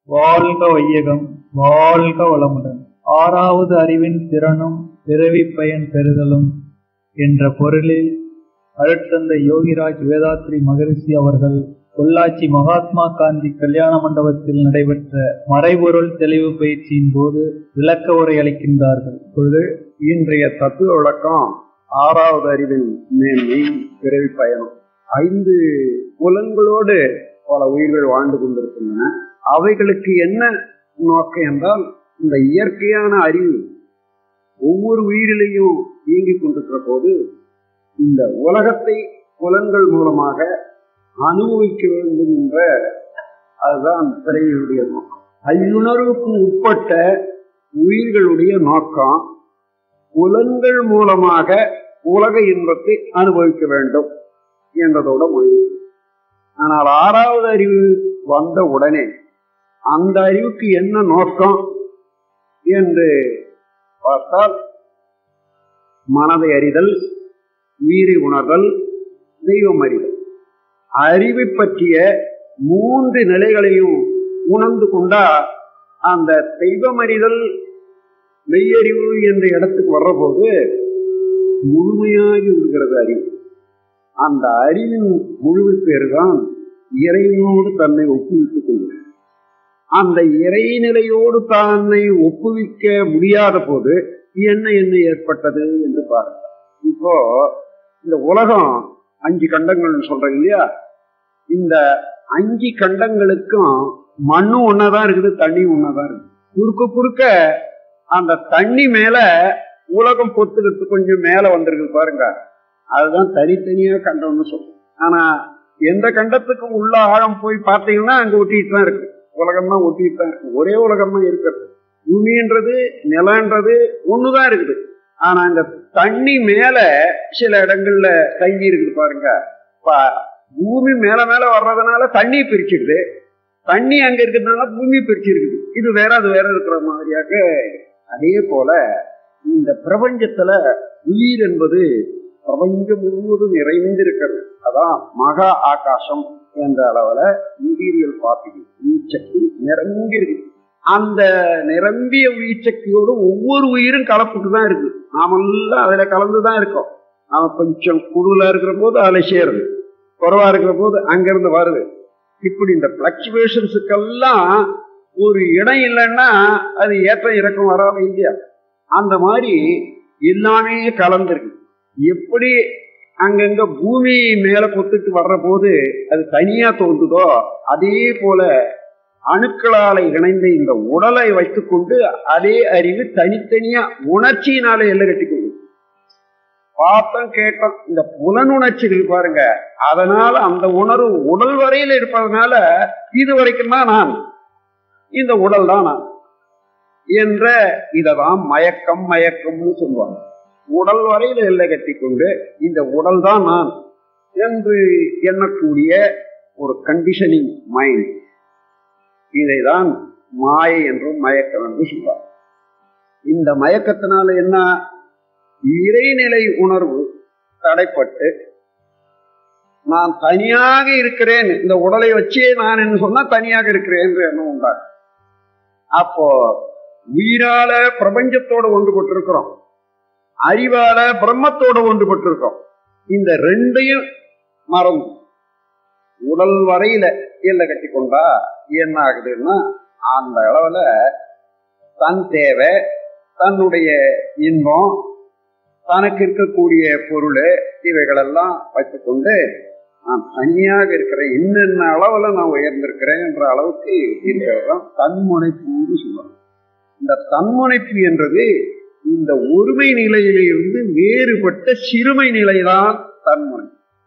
வாழ்க வையகம் வாழ்க வளமுடன் ஆறாவது அறிவின் திறனும் பிறவி பயன் பெறுதலும் என்ற பொருளில் அருட்தந்தை யோகிராஜ் வேதாத்ரி மகரிஷி அவர்கள் பொள்ளாச்சி மகாத்மா காந்தி கல்யாண மண்டபத்தில் நடைபெற்ற மறைபொருள் தெளிவு பயிற்சியின் போது விளக்க உரை அளிக்கின்றார்கள் இப்பொழுது இன்றைய தத்துவ விளக்கம் ஆறாவது அறிவின் மேன்மை பிறவி பயணம் ஐந்து புலன்களோடு பல உயிர்கள் வாழ்ந்து கொண்டிருக்கின்றன அவைகளுக்கு என்ன நோக்கம் என்றால் இந்த இயற்கையான அறிவு ஒவ்வொரு உயிரிலையும் இயங்கிக் கொண்டிருக்கிற போது இந்த உலகத்தை புலன்கள் மூலமாக அனுபவிக்க வேண்டும் என்ற அதுதான் பிறவியுடைய நோக்கம் ஐயுணர்வுக்கு உட்பட்ட உயிர்களுடைய நோக்கம் புலன்கள் மூலமாக உலக இன்பத்தை அனுபவிக்க வேண்டும் என்றதோட முடிவு ஆனால் ஆறாவது அறிவு வந்த உடனே அந்த அறிவுக்கு என்ன நோக்கம் என்று பார்த்தால் மனதை அறிதல் உயிரை உணர்தல் தெய்வம் அறிதல் அறிவை பற்றிய மூன்று நிலைகளையும் உணர்ந்து கொண்டா அந்த தெய்வம் அறிதல் மெய்யறிவு என்ற இடத்துக்கு வர்றபோது முழுமையாகி விடுகிறது அறிவு அந்த அறிவின் முழு பேருதான் இறைவனோடு தன்னை ஒப்புவித்துக் கொள்வது அந்த இறைநிலையோடு தன்னை ஒப்புவிக்க முடியாத போது என்ன என்ன ஏற்பட்டது என்று பாருங்க இப்போ இந்த உலகம் அஞ்சு கண்டங்கள்னு சொல்றேன் இல்லையா இந்த அஞ்சு கண்டங்களுக்கும் மண்ணும் ஒன்னாதான் இருக்குது தண்ணியும் ஒன்னாதான் இருக்குது குறுக்க குறுக்க அந்த தண்ணி மேல உலகம் பொத்துக்கிட்டு கொஞ்சம் மேல வந்திருக்கு பாருங்க அதுதான் தனித்தனியா கண்டம்னு சொல்றோம் ஆனா எந்த கண்டத்துக்கும் உள்ள ஆழம் போய் பார்த்தீங்கன்னா அங்க ஒட்டிட்டு தான் இருக்கு உலகம் தான் ஒட்டிட்டு தான் இருக்கு ஒரே உலகம் தான் இருக்கிறது பூமின்றது நிலன்றது ஒண்ணுதான் இருக்குது ஆனா அங்க தண்ணி மேல சில இடங்கள்ல தங்கி இருக்குது பாருங்க பூமி மேல மேல வர்றதுனால தண்ணி பிரிச்சுக்குது தண்ணி அங்க இருக்கிறதுனால பூமி பிரிச்சு இருக்குது இது வேற அது வேற இருக்கிற மாதிரியாக அதே போல இந்த பிரபஞ்சத்துல உயிர் என்பது பிரபஞ்சம் முழுவதும் நிறைந்து இருக்கிறது அதான் மகா ஆகாசம் என்ற அளவுல உயிரியல் பார்ட்டிகள் உயிர்ச்சக்தி நிரம்பி இருக்கு அந்த நிரம்பிய உயிர்ச்சக்தியோடு ஒவ்வொரு உயிரும் கலப்புட்டு தான் இருக்கு நாமெல்லாம் அதுல கலந்துதான் இருக்கோம் நாம கொஞ்சம் குழுல இருக்கிற போது அதுல சேருது குறைவா இருக்கிற போது அங்கிருந்து வருது இப்படி இந்த பிளக்சுவேஷன்ஸுக்கெல்லாம் ஒரு இடம் இல்லைன்னா அது ஏற்ற இறக்கம் வராது இல்லையா அந்த மாதிரி எல்லாமே கலந்துருக்கு எப்படி அங்கங்க பூமி மேல பொத்துட்டு வர்ற போது அது தனியா தோன்றுதோ அதே போல அணுக்களால இணைந்த இந்த உடலை வைத்துக்கொண்டு அதே அறிவு தனித்தனியா உணர்ச்சியினால எல்லை கட்டிக்கொண்டு பார்த்தோம் கேட்டோம் இந்த புலனுணர்ச்சிகள் பாருங்க அதனால அந்த உணர்வு உடல் வரையில் இருப்பதனால இது வரைக்கும் தான் நான் இந்த உடல் தான் நான் என்ற இததான் மயக்கம் மயக்கம்னு சொல்லுவாங்க உடல் வரையில் எல்லை கட்டி கொண்டு இந்த உடல் தான் நான் என்று எண்ணக்கூடிய ஒரு கண்டிஷனிங் மைண்ட் இதைதான் மாயை என்றும் மயக்கம் என்று சொல்வார் இந்த மயக்கத்தினால என்ன இறைநிலை உணர்வு தடைப்பட்டு நான் தனியாக இருக்கிறேன் இந்த உடலை வச்சே நான் என்ன சொன்னா தனியாக இருக்கிறேன் என்று எண்ணம் உண்டாகும் அப்போ உயிரால பிரபஞ்சத்தோடு ஒன்றுபட்டிருக்கிறோம் அறிவால பிரம்மத்தோடு ஒன்றுபட்டிருக்கோம் இந்த ரெண்டையும் மறந்து உடல் வரையில எல்லை கட்டி கொண்டா என்ன ஆகுதுன்னா அந்த அளவுல தன் தேவை தன்னுடைய இன்பம் தனக்கு இருக்கக்கூடிய பொருள் இவைகளெல்லாம் வைத்துக்கொண்டு நான் தனியாக இருக்கிறேன் என்னென்ன அளவுல நான் உயர்ந்திருக்கிறேன் என்ற அளவுக்கு இருக்கிறதான் தன்முனைப்புன்னு சொல்லுவாங்க இந்த தன்முனைப்பு என்றது இந்த ஒருமை நிலையிலிருந்து வேறுபட்ட சிறுமை நிலைதான் தன்முனை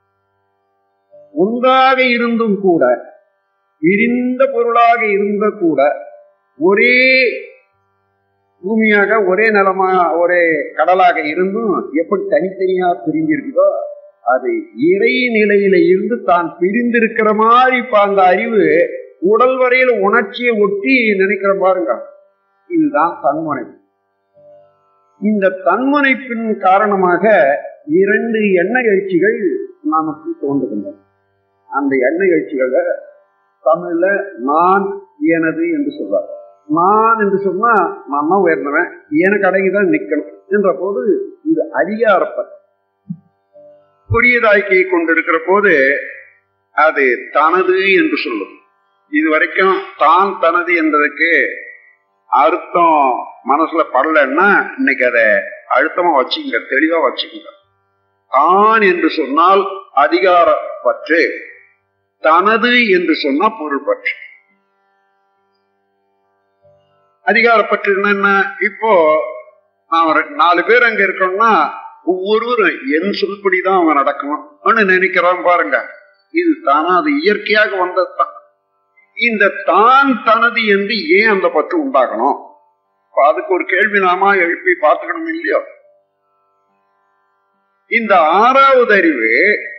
ஒன்றாக இருந்தும் கூட விரிந்த பொருளாக இருந்த கூட ஒரே பூமியாக ஒரே நிலமா ஒரே கடலாக இருந்தும் எப்படி தனித்தனியா பிரிஞ்சிருக்குதோ அது இறை நிலையில இருந்து தான் பிரிந்திருக்கிற மாதிரி இப்ப அந்த அறிவு உடல் வரையில உணர்ச்சியை ஒட்டி நினைக்கிற பாருங்க இதுதான் தன்முனைப்பு இந்த தன்முனைப்பின் காரணமாக இரண்டு எண்ணெய் எழுச்சிகள் நமக்கு தோன்றுகின்றன அந்த எண்ணெய் எழுச்சிகளை தமிழ்ல நான் எனது என்று சொல்வார் நான் என்று சொன்னா நான் தான் உயர்ந்தவன் எனக்கு அடங்கிதான் நிக்கணும் என்ற போது இது அதிகாரப்ப புதியதாக்கி கொண்டிருக்கிற போது அது தனது என்று சொல்லும் இது வரைக்கும் தான் தனது என்றதுக்கு அர்த்தம் மனசுல படலன்னா இன்னைக்கு அதை அழுத்தமா வச்சுங்க தெளிவா வச்சுக்கோங்க தான் என்று சொன்னால் அதிகார பற்று தனது என்று சொன்னா பொருள் பற்று அதிகாரப்பற்று என்ன இப்போ நான் ஒரு நாலு பேர் அங்க இருக்கோம்னா ஒவ்வொருவரும் என் சொல்படிதான் அவன் நடக்கணும் நினைக்கிறான் பாருங்க இது தானா அது இயற்கையாக வந்ததுதான் இந்த தான் தனது என்று ஏன் அந்த பற்று உண்டாகணும் அதுக்கு ஒரு கேள்வி நாம எழுப்பி பார்த்துக்கணும் இல்லையோ இந்த ஆறாவது அறிவு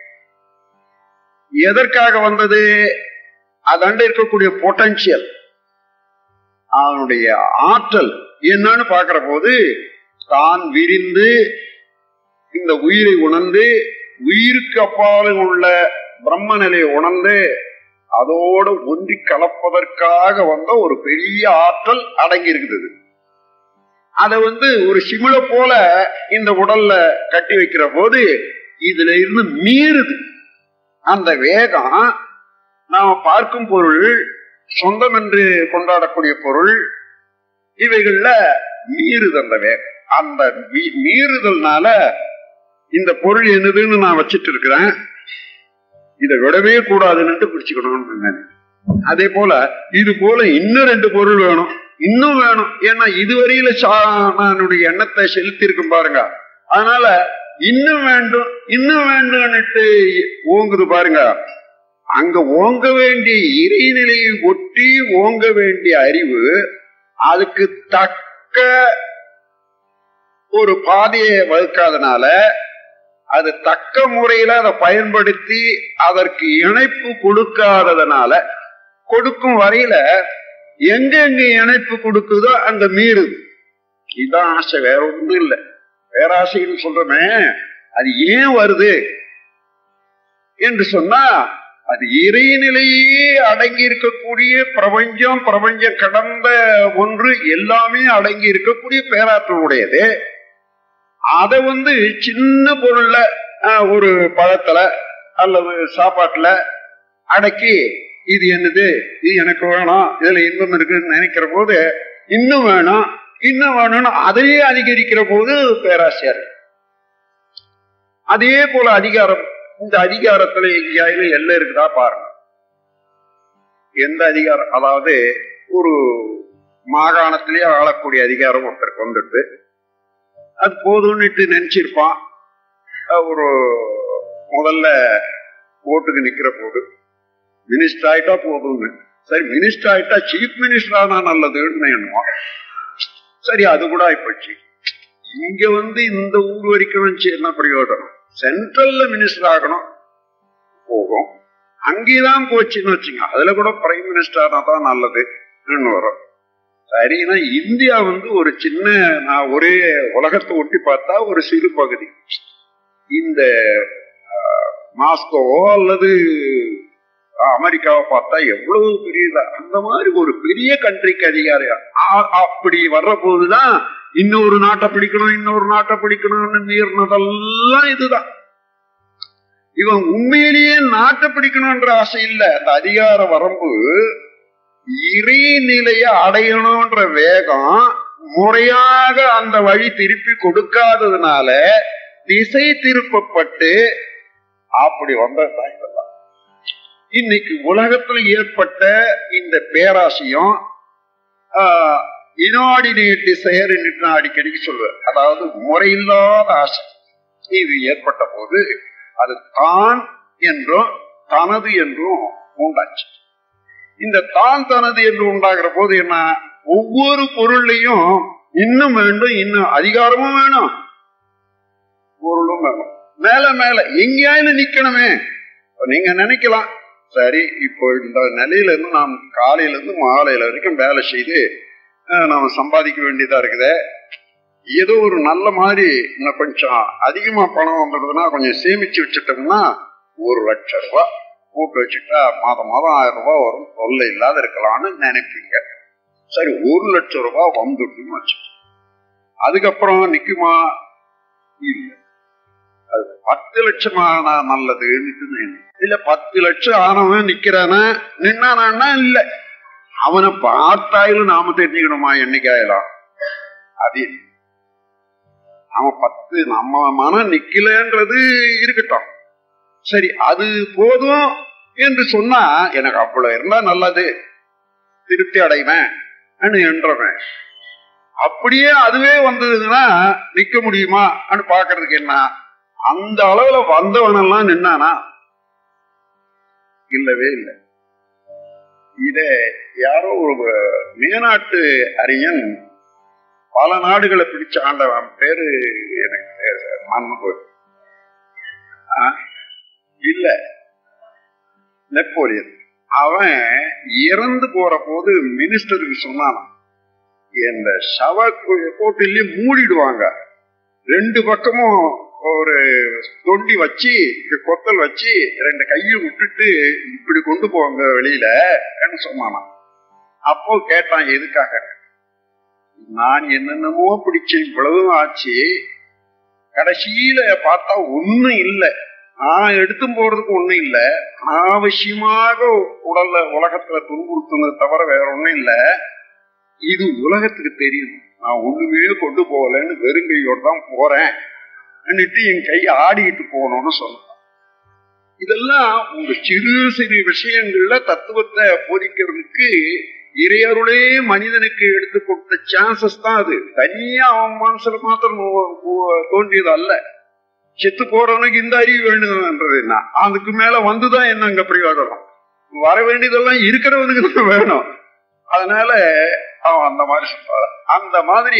எதற்காக வந்தது அதாண்ட இருக்கக்கூடிய பொட்டன்சியல் அவனுடைய ஆற்றல் என்னன்னு பாக்குற போது தான் விரிந்து இந்த உயிரை உணர்ந்து உயிருக்கு அப்பாலும் உள்ள பிரம்ம நிலையை உணர்ந்து அதோடு ஒன்றி கலப்பதற்காக வந்த ஒரு பெரிய ஆற்றல் அடங்கி இருக்குது அதை வந்து ஒரு சிமிழ போல இந்த உடல்ல கட்டி வைக்கிற போது இதுல இருந்து மீறுது அந்த வேகம் நாம பார்க்கும் பொருள் சொந்தம் என்று கொண்டாடக்கூடிய பொருள் இவைகள்ல மீறுது அந்த வேகம் அந்த மீறுதல்னால இந்த பொருள் என்னதுன்னு நான் வச்சிட்டு இருக்கிறேன் இதை விடவே கூடாதுன்னு பிடிச்சுக்கணும்னு அதே போல இது போல இன்னும் ரெண்டு பொருள் வேணும் இன்னும் வேணும் ஏன்னா இதுவரையில என்னுடைய எண்ணத்தை செலுத்தி இருக்கும் பாருங்க அதனால இன்னும் வேண்டும் இன்னும் வேண்டும்னுட்டு ஓங்குது பாருங்க அங்க ஓங்க வேண்டிய இறைநிலையை ஒட்டி ஓங்க வேண்டிய அறிவு அதுக்கு தக்க ஒரு பாதையை வகுக்காதனால அது தக்க முறையில அதை பயன்படுத்தி அதற்கு இணைப்பு கொடுக்காததுனால கொடுக்கும் வரையில எங்க எங்க இணைப்பு கொடுக்குதோ அங்க மீறுது இதுதான் ஆசை வேற ஒன்றும் இல்லை பேராசைன்னு சொல்றமே அது ஏன் வருது என்று சொன்னா அது இறைநிலையே அடங்கி இருக்கக்கூடிய பிரபஞ்சம் பிரபஞ்சம் கடந்த ஒன்று எல்லாமே அடங்கி இருக்கக்கூடிய பேராற்றலுடையது அதை வந்து சின்ன பொருள்ல ஒரு பழத்துல அல்லது சாப்பாட்டுல அடக்கி இது என்னது இது எனக்கு வேணும் இதுல இன்பம் இருக்குன்னு நினைக்கிற போது இன்னும் வேணும் இன்னும் வேணும்னு அதையே அதிகரிக்கிற போது பேராசையா இருக்கு அதே போல அதிகாரம் இந்த அதிகாரத்துல எங்கேயாவது எல்லை இருக்குதா பாருங்க எந்த அதிகாரம் அதாவது ஒரு மாகாணத்திலேயே ஆளக்கூடிய அதிகாரம் ஒருத்தருக்கு வந்துட்டு அது போதும்னுட்டு நினைச்சிருப்பான் ஒரு முதல்ல ஓட்டுக்கு நிக்கிற போது மினிஸ்டர் ஆயிட்டா போதும்னு சரி மினிஸ்டர் ஆயிட்டா சீஃப் மினிஸ்டர் ஆனா நல்லதுன்னு எண்ணுவான் சரி அது கூட ஆயிப்போச்சு இங்க வந்து இந்த ஊர் வரைக்கும் வச்சு என்ன பிரயோஜனம் சென்ட்ரல்ல மினிஸ்டர் ஆகணும் போகும் அங்கேதான் போச்சுன்னு வச்சுங்க அதுல கூட பிரைம் மினிஸ்டர் ஆனா தான் நல்லதுன்னு வரும் சரினா இந்தியா வந்து ஒரு சின்ன நான் ஒரே உலகத்தை ஒட்டி பார்த்தா ஒரு சிறு பகுதி இந்த மாஸ்கோவோ அல்லது அமெரிக்காவை பார்த்தா எவ்வளவு பெரியதா அந்த மாதிரி ஒரு பெரிய கண்ட்ரிக்கு அதிகாரியா அப்படி வர்ற போதுதான் இன்னொரு நாட்டை பிடிக்கணும் இன்னொரு நாட்டை பிடிக்கணும்னு மீறினதெல்லாம் இதுதான் இவன் உண்மையிலேயே நாட்டை பிடிக்கணும்ன்ற ஆசை இல்லை அந்த அதிகார வரம்பு இறைநிலைய அடையணும்ன்ற வேகம் முறையாக அந்த வழி திருப்பி கொடுக்காததுனால திசை திருப்பப்பட்டு அப்படி வந்ததுதான் இதெல்லாம் இன்னைக்கு உலகத்துல ஏற்பட்ட இந்த பேராசையும் இனாடினேட் டிசையர் என்று நான் அடிக்கடிக்கு சொல்வேன் அதாவது முறையில்லாத ஆசை இது ஏற்பட்ட போது அது தான் என்றும் தனது என்றும் உண்டாச்சு இந்த தான் தனது என்று உண்டாகிற போது என்ன ஒவ்வொரு பொருளையும் இன்னும் வேண்டும் இன்னும் அதிகாரமும் வேணும் பொருளும் வேணும் மேல மேல எங்கேயாவது நிக்கணுமே நீங்க நினைக்கலாம் சரி இப்போ இந்த நிலையில இருந்து நாம் காலையில இருந்து மாலையில வரைக்கும் வேலை செய்து நாம சம்பாதிக்க வேண்டியதா இருக்குதே ஏதோ ஒரு நல்ல மாதிரி இன்னும் கொஞ்சம் அதிகமா பணம் வந்துடுதுன்னா கொஞ்சம் சேமிச்சு வச்சுட்டோம்னா ஒரு லட்சம் ரூபாய் போட்டு வச்சுட்டா மாதம் மாதம் ஆயிரம் ரூபாய் வரும் தொல்லை இல்லாத இருக்கலாம்னு நினைப்பீங்க சரி ஒரு லட்சம் ரூபாய் வந்துட்டுன்னு வச்சு அதுக்கப்புறம் நிக்குமா இல்ல அது பத்து லட்சம் ஆனா நல்லதுன்னு இல்ல பத்து லட்சம் ஆனவன் நிக்கிறானா நின்னானா இல்ல அவனை பார்த்தாயிலும் நாம தெரிஞ்சுக்கணுமா என்னைக்காயலாம் அது இல்ல. அவன் பத்து நம்ம மனம் நிக்கலன்றது இருக்கட்டும் சரி அது போதும் என்று சொன்னா எனக்கு அவ்வளவு இருந்தா நல்லது திருப்தி அடைவேன் என்றவன் அப்படியே அதுவே வந்ததுன்னா நிக்க முடியுமா பாக்குறதுக்கு என்ன அந்த அளவுல வந்தவனெல்லாம் நின்னானா இல்லவே இல்லை இத யாரோ ஒரு மேனாட்டு அறிஞன் பல நாடுகளை பிடிச்ச ஆண்டவன் பேரு எனக்கு தெரியல, மறந்து போயிடுச்சு. ஆ, இல்ல நெப்போலியன் அவன் இறந்து போற போது மினிஸ்டருக்கு சொன்னானாம் இந்த சவ கோட்டிலேயே மூடிடுவாங்க ரெண்டு பக்கமும் ஒரு தொண்டி வச்சு கொத்தல் வச்சு ரெண்டு கையை விட்டுட்டு இப்படி கொண்டு போவாங்க வெளியில சொன்னானாம் அப்போ கேட்டான் எதுக்காக நான் என்னென்னமோ பிடிச்சேன் இவ்வளவும் ஆச்சு கடைசியில பார்த்தா ஒண்ணும் இல்லை நான் எடுத்தும் போறதுக்கு ஒண்ணும் இல்ல அனாவசியமாக உடல்ல உலகத்துல துன்புறுத்துனது தவிர வேற ஒண்ணும் இல்ல இது உலகத்துக்கு தெரியும் நான் ஒண்ணுமே கொண்டு போகலன்னு வெறுங்கையோட தான் போறேன் என் கை ஆடிக்கிட்டு போகணும்னு சொன்னான் இதெல்லாம் உங்க சிறு சிறு விஷயங்கள்ல தத்துவத்தை போதிக்கிறதுக்கு இறையருளே மனிதனுக்கு எடுத்து கொடுத்த சான்சஸ் தான் அது தனியா அவன் மனசுல மாத்திரம் ஓ- ஓ- தோன்றியது அல்ல செத்து போறவனுக்கு இந்த அறிவு வேணும்ன்றது என்ன அதுக்கு மேல வந்துதான் என்ன அங்க பிரயோஜனம் வர வேண்டியதெல்லாம் இருக்கிறவனுக்கு தான் வேணும் அதனால அவன் அந்த மாதிரி சொல்றான் அந்த மாதிரி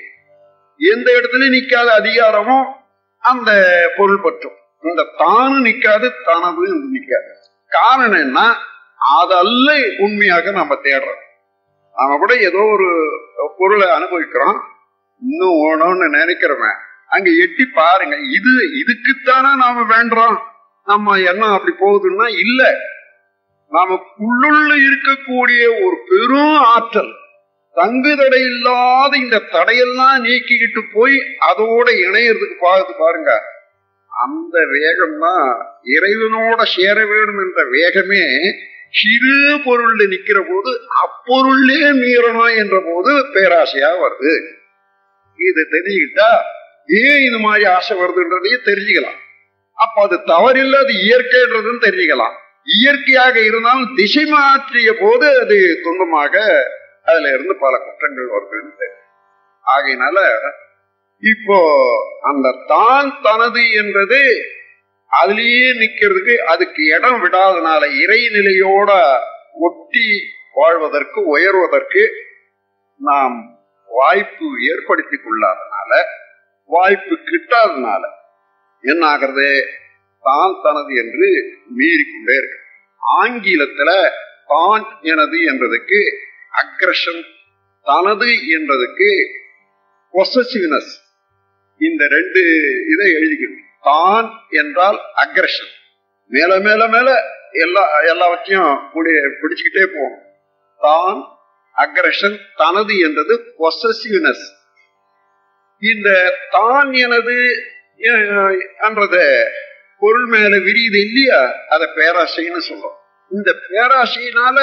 எந்த இடத்துலயும் நிக்காத அதிகாரமும் அந்த பொருள் பற்றும் இந்த தானு நிக்காது தனது நிக்காது காரணம் என்ன அதல்ல உண்மையாக நம்ம தேடுறோம் நாம கூட ஏதோ ஒரு பொருளை அனுபவிக்கிறோம் இன்னும் வேணும்னு நினைக்கிறவன் அங்க எட்டி பாருங்க இது இதுக்குத்தானே நாம வேண்டுறோம் நம்ம எண்ணம் அப்படி போகுதுன்னா இல்ல நமக்குள்ளுள்ள இருக்கக்கூடிய ஒரு பெரும் ஆற்றல் தங்கு தடை இல்லாத இந்த தடையெல்லாம் நீக்கிக்கிட்டு போய் அதோட இணையறதுக்கு பார்த்து பாருங்க அந்த வேகம் தான் இறைவனோட சேர வேண்டும் என்ற வேகமே சிறு பொருள்ல நிக்கிற போது அப்பொருளே மீறணும் என்ற போது பேராசையா வருது இது தெரிஞ்சுக்கிட்டா ஏன் இது மாதிரி ஆசை வருதுன்றதையும் தெரிஞ்சுக்கலாம் அப்ப அது தவறில்லை அது இயற்கைன்றதுன்னு தெரிஞ்சுக்கலாம் இயற்கையாக இருந்தாலும் திசை மாற்றிய போது அது துன்பமாக அதுல இருந்து பல குற்றங்கள் வருதுன்னு தெரியும் ஆகையினால இப்போ அந்த தான் தனது என்றது அதுலயே நிக்கிறதுக்கு அதுக்கு இடம் விடாதனால இறைநிலையோட ஒட்டி வாழ்வதற்கு உயர்வதற்கு நாம் வாய்ப்பு ஏற்படுத்தி கொள்ளாதனால வாய்ப்பு கிட்டாதனால என்ன ஆகிறது தான் தனது என்று மீறிக்கொண்டே இருக்கு ஆங்கிலத்துல தான் எனது என்றதுக்கு அக்ரஷன் தனது என்றதுக்கு பொசசிவ்னஸ் இந்த ரெண்டு இதை எழுதிக்கணும் தான் என்றால் அக்ரஷன் மேல மேல மேல எல்லா எல்லாவற்றையும் கூடிய பிடிச்சுக்கிட்டே போகும் தான் அக்ரஷன் தனது என்றது பொசசிவ்னஸ் இந்த தான் எனது அஹ், என்றத பொருள் மேல விரியுது இல்லையா அத பேராசைன்னு சொல்றோம் இந்த பேராசையினால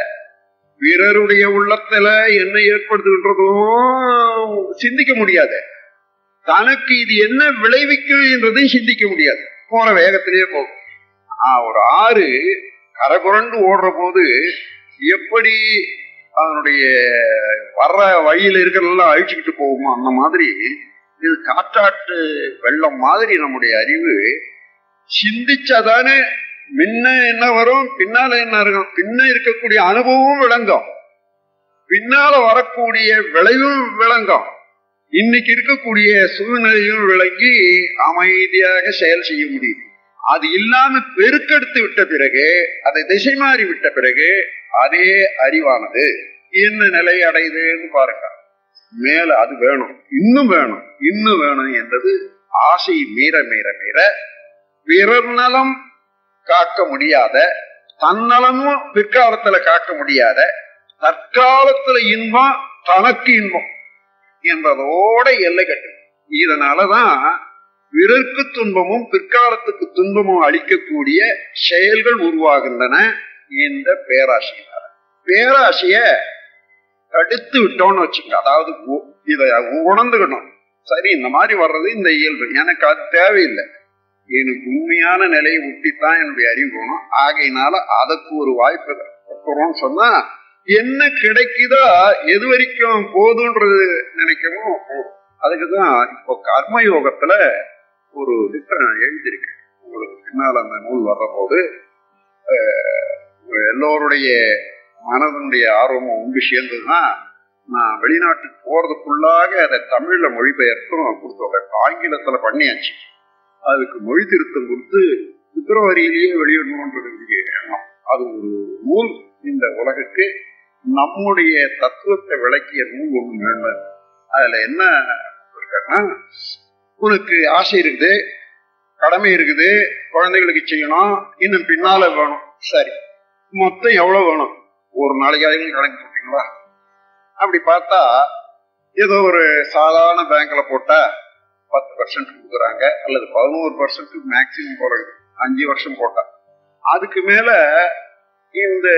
பிறருடைய உள்ளத்துல என்ன ஏற்படுத்துகின்றதும் சிந்திக்க முடியாது தனக்கு இது என்ன விளைவிக்கும் என்றதையும் சிந்திக்க முடியாது போற வேகத்திலேயே போகும் ஆஹ், ஒரு ஆறு கரை புரண்டு ஓடுற போது எப்படி அதனுடைய வர்ற வழியில இருக்கிறதெல்லாம் அழிச்சுக்கிட்டு போகுமோ அந்த மாதிரி இது காற்றாட்டு வெள்ளம் மாதிரி நம்முடைய அறிவு சிந்திச்சாதானே முன்ன என்ன வரும் பின்னால என்ன இருக்கும் பின்ன இருக்கக்கூடிய அனுபவமும் விளங்கும் பின்னால வரக்கூடிய விளைவும் விளங்கும் இன்னைக்கு இருக்கக்கூடிய சூழ்நிலையும் விளங்கி அமைதியாக செயல் செய்ய முடியும் அது இல்லாம பெருக்கெடுத்து விட்ட பிறகு அதை திசை மாறி விட்ட பிறகு அதே அறிவானது என்ன நிலை அடையுதுன்னு பாருங்க மேல அது வேணும் இன்னும் வேணும் இன்னும் வேணும் என்றது ஆசை மீற மீற மீற பிறர் நலம் காக்க முடியாத தன்னலமும் பிற்காலத்துல காக்க முடியாத தற்காலத்துல இன்பம் தனக்கு இன்பம் என்பதோட எல்லை கட்டு இதனாலதான் பிறர்க்கு துன்பமும் பிற்காலத்துக்கு துன்பமும் அளிக்கக்கூடிய செயல்கள் உருவாகின்றன இந்த பேராசையினால பேராசைய தடுத்து விட்டோம்னு வச்சுங்க அதாவது உ- இத உணர்ந்துக்கணும் சரி இந்த மாதிரி வர்றது இந்த இயல்பு எனக்கு அது தேவையில்லை எனக்கு உண்மையான நிலையை ஒட்டித்தான் என்னுடைய அறிவு போகணும் ஆகையினால அதுக்கு ஒரு வாய்ப்பு கொடுக்குறோம்னு சொன்னா என்ன கிடைக்குதோ எது வரைக்கும் போதுன்றது நினைக்கமோ போதும் அதுக்குதான் இப்போ கர்ம யோகத்துல ஒரு திட்டம் நான் எழுதியிருக்கேன் உங்களுக்கு பின்னால் அந்த நூல் வர்றபோது அஹ், எல்லோருடைய மனதனுடைய ஆர்வமும் உண்டு சேர்ந்ததுன்னா நான் வெளிநாட்டுக்கு போறதுக்குள்ளாக அதை தமிழ்ல மொழிபெயர்த்தும் கொடுத்துருக்கேன் ஆங்கிலத்துல பண்ணியாச்சு அதுக்கு மொழி திருத்தம் கொடுத்து பிப்ரவரியிலேயே வெளியிடணுன்றது இங்கே எண்ணம். அது ஒரு நூல் இந்த உலகுக்கு நம்முடைய தத்துவத்தை விளக்கிய நூல் ஒண்ணு வேணும் அதுல என்ன இருக்காருன்னா உனக்கு ஆசை இருக்குது கடமை இருக்குது குழந்தைகளுக்கு செய்யணும் இன்னும் பின்னால வேணும் சரி மொத்தம் எவ்வளவு வேணும் ஒரு நாளைக்கு அதிகம் கணக்கு போட்டீங்களா அப்படி பார்த்தா ஏதோ ஒரு சாதாரண பேங்க்ல போட்டா பத்து பர்சன்ட் கொடுக்குறாங்க அல்லது பதினோரு பர்சன்ட் மேக்சிமம் போறது அஞ்சு வருஷம் போட்டா அதுக்கு மேல இந்த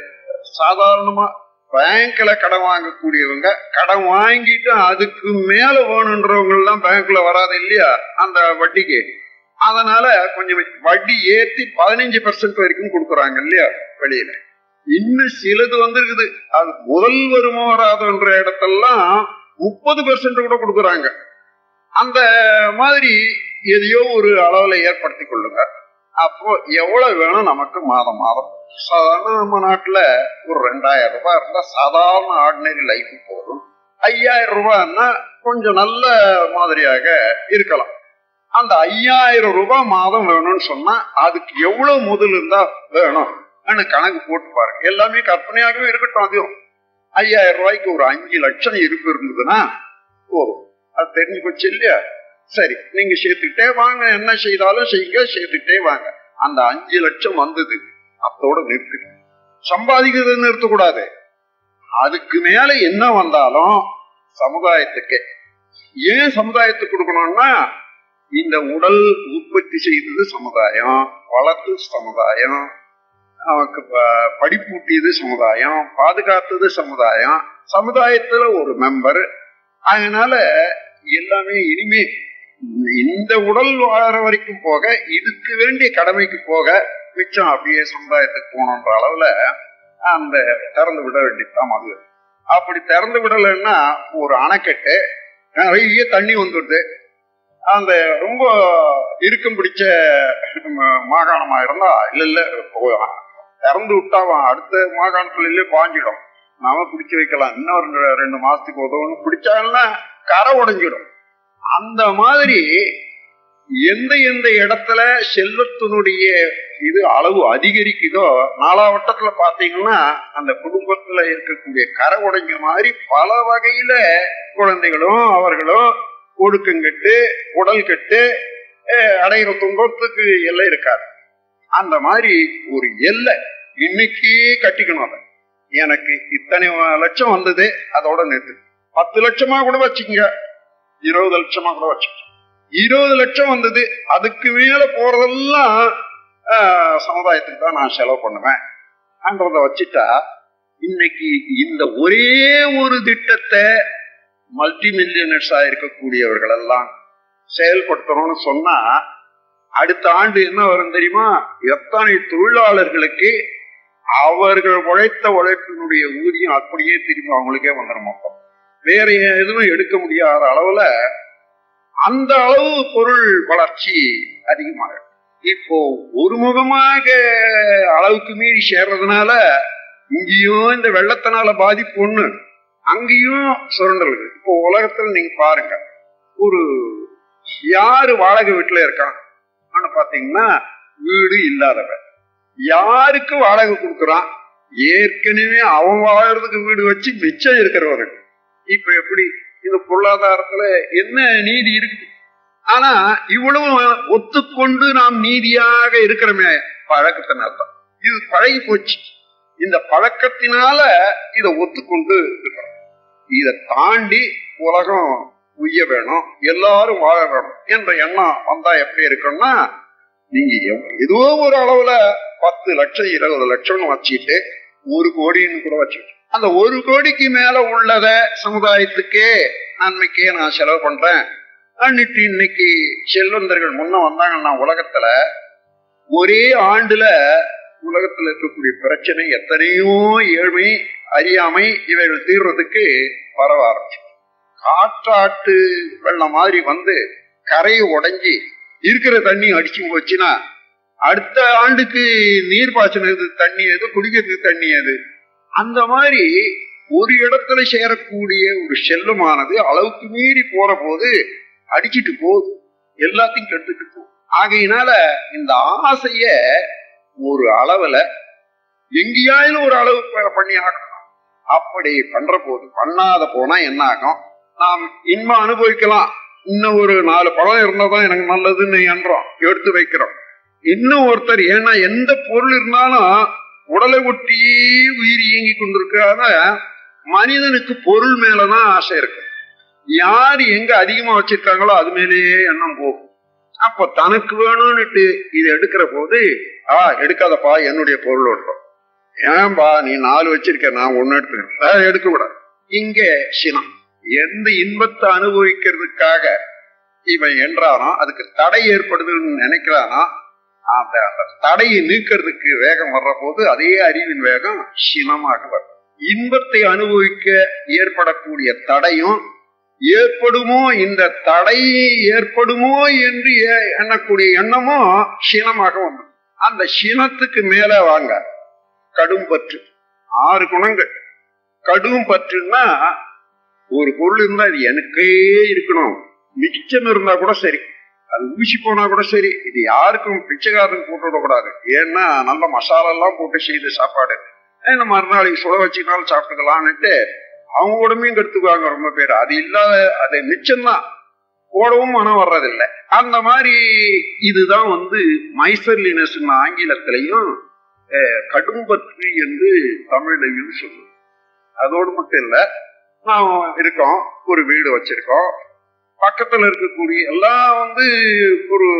சாதாரணமா பேங்க்ல கடன் வாங்கக்கூடியவங்க கடன் வாங்கிட்டு அதுக்கு மேல வேணுன்றவங்க எல்லாம் பேங்க்ல வராது இல்லையா அந்த வட்டிக்கு அதனால கொஞ்சம் வட்டி ஏத்தி பதினஞ்சு பர்சன்ட் வரைக்கும் கொடுக்குறாங்க இல்லையா வெளியில இன்னும் சிலது வந்திருக்குது அது முதல் வருமா வராதுன்ற இடத்தெல்லாம் முப்பது பெர்சன்ட் கூட கொடுக்குறாங்க அந்த மாதிரி எதையோ ஒரு அளவுல ஏற்படுத்தி கொள்ளுங்க அப்போ எவ்வளவு வேணும் நமக்கு மாதம் மாதம் சாதாரண நம்ம நாட்டுல ஒரு ரெண்டாயிரம் ரூபாய் இருந்தா சாதாரண ஆர்டினரி லைஃப் போதும் ஐயாயிரம் ரூபாய்னா கொஞ்சம் நல்ல மாதிரியாக இருக்கலாம் அந்த ஐயாயிரம் ரூபாய் மாதம் வேணும்னு சொன்னா அதுக்கு எவ்வளவு முதல் இருந்தா வேணும் கணக்கு போட்டு பாருங்க எல்லாமே கற்பனையாகவே இருக்கட்டும் அதுவும் ஐயாயிரம் ரூபாய்க்கு ஒரு அஞ்சு லட்சம் இருப்பு இருந்ததுன்னா போதும் அது தெரிஞ்சு போச்சு இல்லையா சரி நீங்க சேர்த்துக்கிட்டே வாங்க என்ன செய்தாலும் செய்யுங்க சேர்த்துக்கிட்டே வாங்க அந்த அஞ்சு லட்சம் வந்தது அதோட நிறுத்து சம்பாதிக்கிறது நிறுத்தக்கூடாது அதுக்கு மேல என்ன வந்தாலும் சமுதாயத்துக்கு ஏன் சமுதாயத்துக்கு கொடுக்கணும்னா இந்த உடல் உற்பத்தி செய்தது சமுதாயம் வளர்த்து சமுதாயம் நமக்கு ப- படிப்பூட்டியது சமுதாயம் பாதுகாத்தது சமுதாயம் சமுதாயத்துல ஒரு மெம்பர் அதனால எல்லாமே இனிமே இந்த உடல் வாழற வரைக்கும் போக இதுக்கு வேண்டிய கடமைக்கு போக மிச்சம் அப்படியே சமுதாயத்துக்கு போகணுன்ற அளவுல அந்த திறந்து விட வேண்டியதுதான் அது அப்படி திறந்து விடலைன்னா ஒரு அணைக்கட்டு நிறைய தண்ணி வந்துடுது அந்த ரொம்ப இறுக்கம் பிடிச்ச ம- மாகாணமா இருந்தா இல்ல இல்ல போ- திறந்து விட்டா அவன் அடுத்த மாகாணத்துல பாஞ்சிடும் நாம பிடிச்சு வைக்கலாம் இன்னும் ரெண்டு ரெண்டு மாசத்துக்கு உதவும் பிடிச்சாங்கன்னா கரை உடைஞ்சிடும் அந்த மாதிரி எந்த எந்த இடத்துல செல்வத்தினுடைய இது அளவு அதிகரிக்குதோ நாலாவட்டத்துல பாத்தீங்கன்னா அந்த குடும்பத்துல இருக்கக்கூடிய கரை உடைஞ்ச மாதிரி பல வகையில குழந்தைகளும் அவர்களும் ஒடுக்கங்கட்டு உடல் கட்டு அஹ், அடையிற துன்பத்துக்கு எல்லை இருக்காது அந்த மாதிரி ஒரு எல்லை இன்னைக்கே கட்டிக்கணும் அதை எனக்கு இத்தனை லட்சம் வந்தது அதோட நிறுத்து பத்து லட்சமா கூட வச்சுக்கங்க இருபது லட்சமா கூட வச்சுக்கோங்க இருபது லட்சம் வந்தது அதுக்கு மேல போறதெல்லாம் ஆஹ், சமுதாயத்துக்கு தான் நான் செலவு பண்ணுவேன் அன்றத வச்சுட்டா இன்னைக்கு இந்த ஒரே ஒரு திட்டத்தை மல்டி மில்லியனர்ஸா இருக்கக்கூடியவர்கள் எல்லாம் செயல்படுத்தணும்னு சொன்னா அடுத்த ஆண்டு என்ன வரும் தெரியுமா எத்தனை தொழிலாளர்களுக்கு அவர்கள் உழைத்த உழைப்பினுடைய ஊதியம் அப்படியே திரும்பி அவங்களுக்கே வந்துடும் மொத்தம் வேற எதுவும் எடுக்க முடியாத அளவுல அந்த அளவு பொருள் வளர்ச்சி அதிகமாக இருக்கு. இப்போ ஒருமுகமாக அளவுக்கு மீறி சேர்றதுனால இங்கேயும் இந்த வெள்ளத்தினால பாதிப்பு ஒண்ணு அங்கேயும் சுரண்டல் இருக்கு. இப்போ உலகத்துல நீங்க பாருங்க ஒரு யாரு வாடகை வீட்டுல இருக்கான் ஆனா பாத்தீங்கன்னா வீடு இல்லாதவன் யாருக்கு வாடகை கொடுக்குறான் ஏற்கனவே அவன் வாழறதுக்கு வீடு வச்சு மிச்சம் இருக்கிறவருக்கு இப்ப எப்படி இந்த பொருளாதாரத்துல என்ன நீதி இருக்குது ஆனா இவ்வளவு ஒத்துக்கொண்டு நாம் நீதியாக இருக்கிறோமே பழக்கத்தினால தான் இது பழகி போச்சு இந்த பழக்கத்தினால இதை ஒத்துக்கொண்டு இருக்கிறோம் இதை தாண்டி உலகம் உய்ய வேணும் எல்லாரும் வாழ வேணும் என்ற எண்ணம் வந்தா எப்படி இருக்கும்னா நீங்க எவ்- ஏதோ ஒரு அளவுல பத்து லட்சம் இருபது லட்சம்னு வச்சுட்டு ஒரு கோடின்னு கூட வச்சுட்டு அந்த ஒரு கோடிக்கு மேல உள்ளத சமுதாயத்துக்கே நன்மைக்கே நான் செலவு பண்றேன் அன்னிட்டு இன்னைக்கு செல்வந்தர்கள் முன்ன வந்தாங்கன்னா உலகத்துல ஒரே ஆண்டுல உலகத்துல இருக்கக்கூடிய பிரச்சனை எத்தனையோ ஏழ்மை அறியாமை இவைகள் தீர்றதுக்கு பரவ ஆரம்பிச்சு காற்றாட்டு வெள்ளம் மாதிரி வந்து கரையை உடைஞ்சி இருக்கிற தண்ணி அடிச்சு போச்சுன்னா அடுத்த ஆண்டுக்கு நீர் பாய்ச்சினது தண்ணி எது குடிக்கிறதுக்கு தண்ணி எது அந்த மாதிரி ஒரு இடத்துல சேரக்கூடிய ஒரு செல்வமானது அளவுக்கு மீறி போற போது அடிச்சிட்டு போகுது எல்லாத்தையும் கெடுத்துட்டு போகுது ஆகையினால இந்த ஆசைய ஒரு அளவுல எங்கேயாயிலும் ஒரு அளவு ப- பண்ணி ஆகணும் அப்படி பண்ற போது பண்ணாத போனா என்ன ஆகும் நாம் இன்பம் அனுபவிக்கலாம் இன்னும் ஒரு நாலு பழம் இருந்தாதான் எனக்கு நல்லதுன்னு என்றோம் எடுத்து வைக்கிறோம் இன்னும் ஒருத்தர் ஏன்னா எந்த பொருள் இருந்தாலும் உடலை ஒட்டியே உயிர் இயங்கி கொண்டிருக்காத மனிதனுக்கு பொருள் மேலதான் ஆசை இருக்கு யார் எங்க அதிகமா வச்சிருக்காங்களோ அது மேலேயே எண்ணம் போகும் அப்ப தனக்கு வேணும்னுட்டு இது எடுக்கிற போது ஆ எடுக்காதப்பா என்னுடைய பொருள் ஒட்டும் ஏன்பா நீ நாலு வச்சிருக்க நான் ஒன்னு எடுத்துக்கிறேன் எடுக்க கூடாது இங்க சினம் எந்த இன்பத்தை அனுபவிக்கிறதுக்காக இவன் என்றானோ அதுக்கு தடை ஏற்படுதுன்னு நினைக்கிறானோ அந்த அந்த தடையை நீக்கிறதுக்கு வேகம் வர்ற போது அதே அறிவின் வேகம் சினமாக வரும் இன்பத்தை அனுபவிக்க ஏற்படக்கூடிய தடையும் ஏற்படுமோ இந்த தடை ஏற்படுமோ என்று எ- எண்ணக்கூடிய எண்ணமும் சினமாக வந்து அந்த சினத்துக்கு மேல வாங்க கடும் பற்று ஆறு குணங்கள் கடும் பற்றுன்னா ஒரு பொருள் இருந்தா அது எனக்கே இருக்கணும் மிச்சம் இருந்தா கூட சரி அது ஊசி போனா கூட சரி இது யாருக்கும் பிச்சைக்காரன் போட்டு விடக்கூடாது ஏன்னா நல்ல மசாலா எல்லாம் போட்டு செய்த சாப்பாடு ஏன்னா மறுநாளைக்கு சுட வச்சுக்கினாலும் சாப்பிட்டுக்கலான்னுட்டு அவங்க உடம்பையும் கெடுத்துக்குவாங்க ரொம்ப பேர் அது இல்லாத அது மிச்சம்தான் போடவும் மனம் வர்றதில்லை அந்த மாதிரி இதுதான் வந்து மைசர்லினஸ் ஆங்கிலத்திலையும் அஹ், கடும்பற்று என்று தமிழ்லையும் சொல்லுவோம் அதோடு மட்டும் இல்ல நாம் இருக்கோம் ஒரு வீடு வச்சிருக்கோம் பக்கத்துல இருக்கக்கூடிய எல்லாம் வந்து ஒரு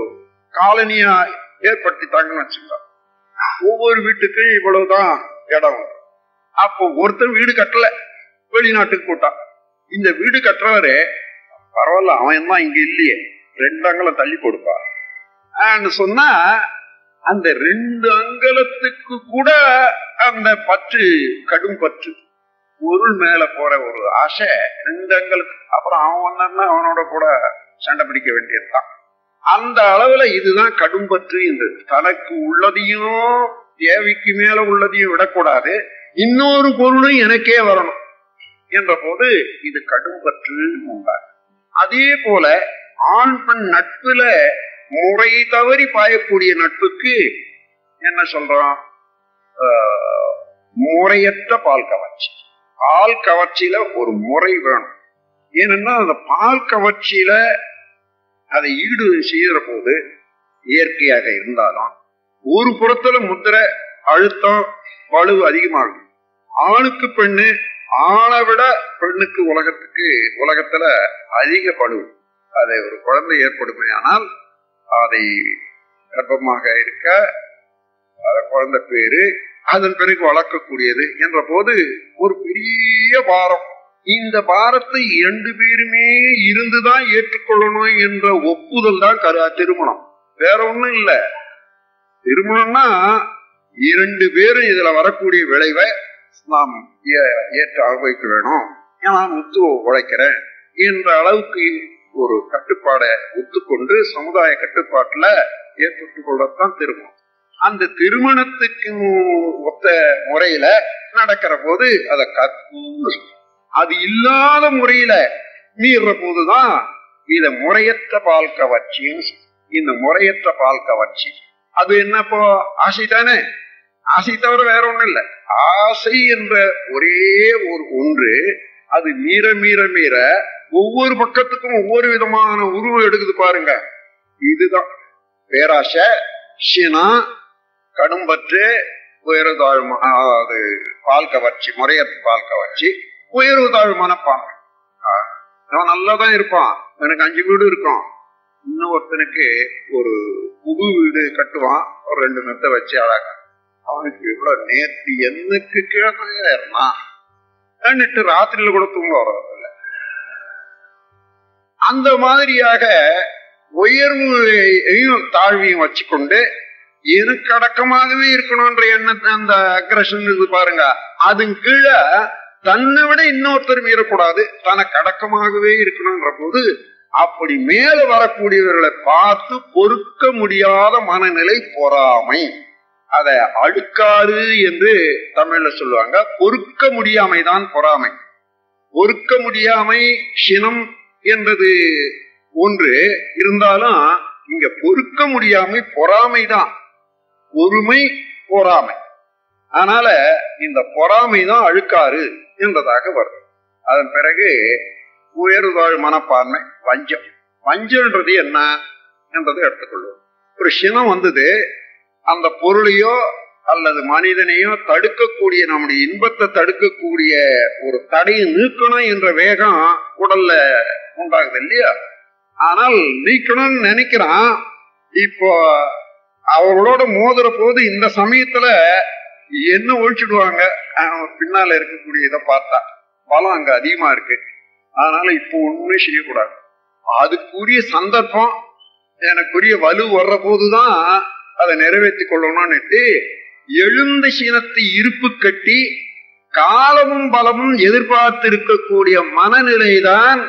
காலனியா ஏற்படுத்திட்டாங்கன்னு வச்சுக்கோங்க ஒவ்வொரு வீட்டுக்கும் இவ்வளவுதான் இடம் உண்டு. அப்போ ஒருத்தர் வீடு கட்டல வெளிநாட்டுக்கு போட்டான் இந்த வீடு கட்டுறவரு பரவாயில்ல அவன் தான் இங்க இல்லையே ரெண்டு அங்கலம் தள்ளி கொடுப்பா ஆன்னு சொன்னா அந்த ரெண்டு அங்கலத்துக்கு கூட அந்த பற்று கடும் பற்று பொருள் மேல போற ஒரு ஆசை ரெண்டு அங்கலுக்கு அப்புறம் அவன் வந்தான்னா அவனோட கூட சண்டை பிடிக்க வேண்டியதுதான் அந்த அளவுல இதுதான் கடும் பற்று என்றது தனக்கு உள்ளதையும் தேவைக்கு மேல உள்ளதையும் விடக்கூடாது இன்னொரு பொருளும் எனக்கே வரணும் என்ற போது இது கடும் பற்று உண்டாது அதே போல ஆண் பெண் நட்புல முறை தவறி பாயக்கூடிய நட்புக்கு என்ன சொல்றோம் ஆஹ், முறையற்ற பால் கவர்ச்சி பால் கவர்ச்சியில ஒரு முறை வேணும் ஏனென்னா அந்த பால் கவர்ச்சியில அதை ஈடு செய்யற போது இயற்கையாக இருந்தாலும் ஒரு புறத்துல முத்திரை அழுத்தம் வலு அதிகமாகும் ஆணுக்கு பெண்ணு ஆணை விட பெண்ணுக்கு உலகத்துக்கு உலகத்துல அதிக பளு அதை ஒரு குழந்தை ஏற்படுமையானால் அதை கர்ப்பமாக இருக்க அந்த குழந்தை பேரு அதன் பிறகு வளர்க்கக்கூடியது என்ற போது ஒரு பெரிய பாரம் இந்த பாரத்தை இரண்டு பேருமே இருந்துதான் ஏற்றுக்கொள்ளணும் என்ற ஒப்புதல் தான் கரு திருமணம் வேற ஒண்ணும் இல்ல திருமணம்னா இரண்டு பேரும் இதுல வரக்கூடிய விளைவை நாம் ஏ- ஏற்று அனுபவிக்க வேணும் நான் ஒத்து உழைக்கிறேன் என்ற அளவுக்கு ஒரு கட்டுப்பாடை ஒத்துக்கொண்டு சமுதாய கட்டுப்பாட்டுல ஏற்பட்டுக் கொள்ளத்தான் திருமணம் அந்த திருமணத்துக்கு ஒத்த முறையில நடக்கிற போது அதை கத்து அது இல்லாத முறையில மீற போதுதான் இத முறையற்ற பால் கவர்ச்சின்னு சொல்றோம். இந்த முறையற்ற பால் கவர்ச்சி அது என்னப்போ ஆசை தானே ஆசை தவிர வேற ஒண்ணும் இல்ல ஆசை என்ற ஒரே ஒரு ஒன்று அது மீற மீற மீற ஒவ்வொரு பக்கத்துக்கும் ஒவ்வொரு விதமான உருவம் எடுக்குது பாருங்க இதுதான் பேராசை சினா கடும்பற்று உயர்வு தாழ்வு அதாவது பால் கவர்ச்சி முறையற்ற பால் கவர்ச்சி உயர்வு தாழ்வு மனப்பான்மை ஆஹ், அவன் நல்லாதான் இருப்பான் எனக்கு அஞ்சு வீடு இருக்கும் இன்னொருத்தனுக்கு ஒரு புது வீடு கட்டுவான் ஒரு ரெண்டு மெத்த வச்சு அழகா அவனுக்கு இவ்வளவு நேத்து என்னக்கு கிழமையா இருந்தான் എന്നിട്ട് ராத்திரியில கூட தூங்க வர்றதில்ல அந்த மாதிரியாக உயர்வையும் தாழ்வையும் வச்சுக்கொண்டு எனக்கு அடக்கமாகவே இருக்கணும்ன்ற எண்ணத்தை அந்த அக்ரஷன் இது பாருங்க அதன் கீழே தன்னை விட இன்னொருத்தர் மீறக்கூடாது தனக்கு அடக்கமாகவே இருக்கணும்ன்ற போது அப்படி மேல வரக்கூடியவர்களை பார்த்து பொறுக்க முடியாத மனநிலை பொறாமை அத அடுக்காறு என்று தமிழ்ல சொல்லுவாங்க பொறுக்க முடியாமைதான் பொறாமை பொறுக்க முடியாமை சினம் என்பது ஒன்று இருந்தாலும் இங்க பொறுக்க முடியாமை பொறாமைதான் பொறுமை பொறாமை அதனால இந்த பொறாமை தான் அழுக்காறு என்பதாக வருது அதன் பிறகு உயர்வாழ் மனப்பான்மை வஞ்சம் வஞ்சம்ன்றது என்ன என்றதை எடுத்துக்கொள்வோம் ஒரு சினம் வந்தது அந்த பொருளையோ அல்லது மனிதனையோ தடுக்கக்கூடிய நம்முடைய இன்பத்தை தடுக்கக்கூடிய ஒரு தடையை நீக்கணும் என்ற வேகம் உடல்ல உண்டாகுது இல்லையா ஆனால் நீக்கணும்னு நினைக்கிறான் இப்போ அவர்களோட மோதுற போது இந்த சமயத்துல என்ன ஒழிச்சிடுவாங்க அவன் பின்னால இருக்கக்கூடிய இதை பார்த்தா பலம் அங்க அதிகமா இருக்கு அதனால இப்போ ஒண்ணுமே செய்யக்கூடாது அதுக்குரிய சந்தர்ப்பம் எனக்குரிய வலு வர்ற போதுதான் அதை நிறைவேற்றி கொள்ளணும்னுட்டு எழுந்த சீனத்தை இருப்பு கட்டி காலமும் பலமும் எதிர்பார்த்து இருக்கக்கூடிய மனநிலைதான்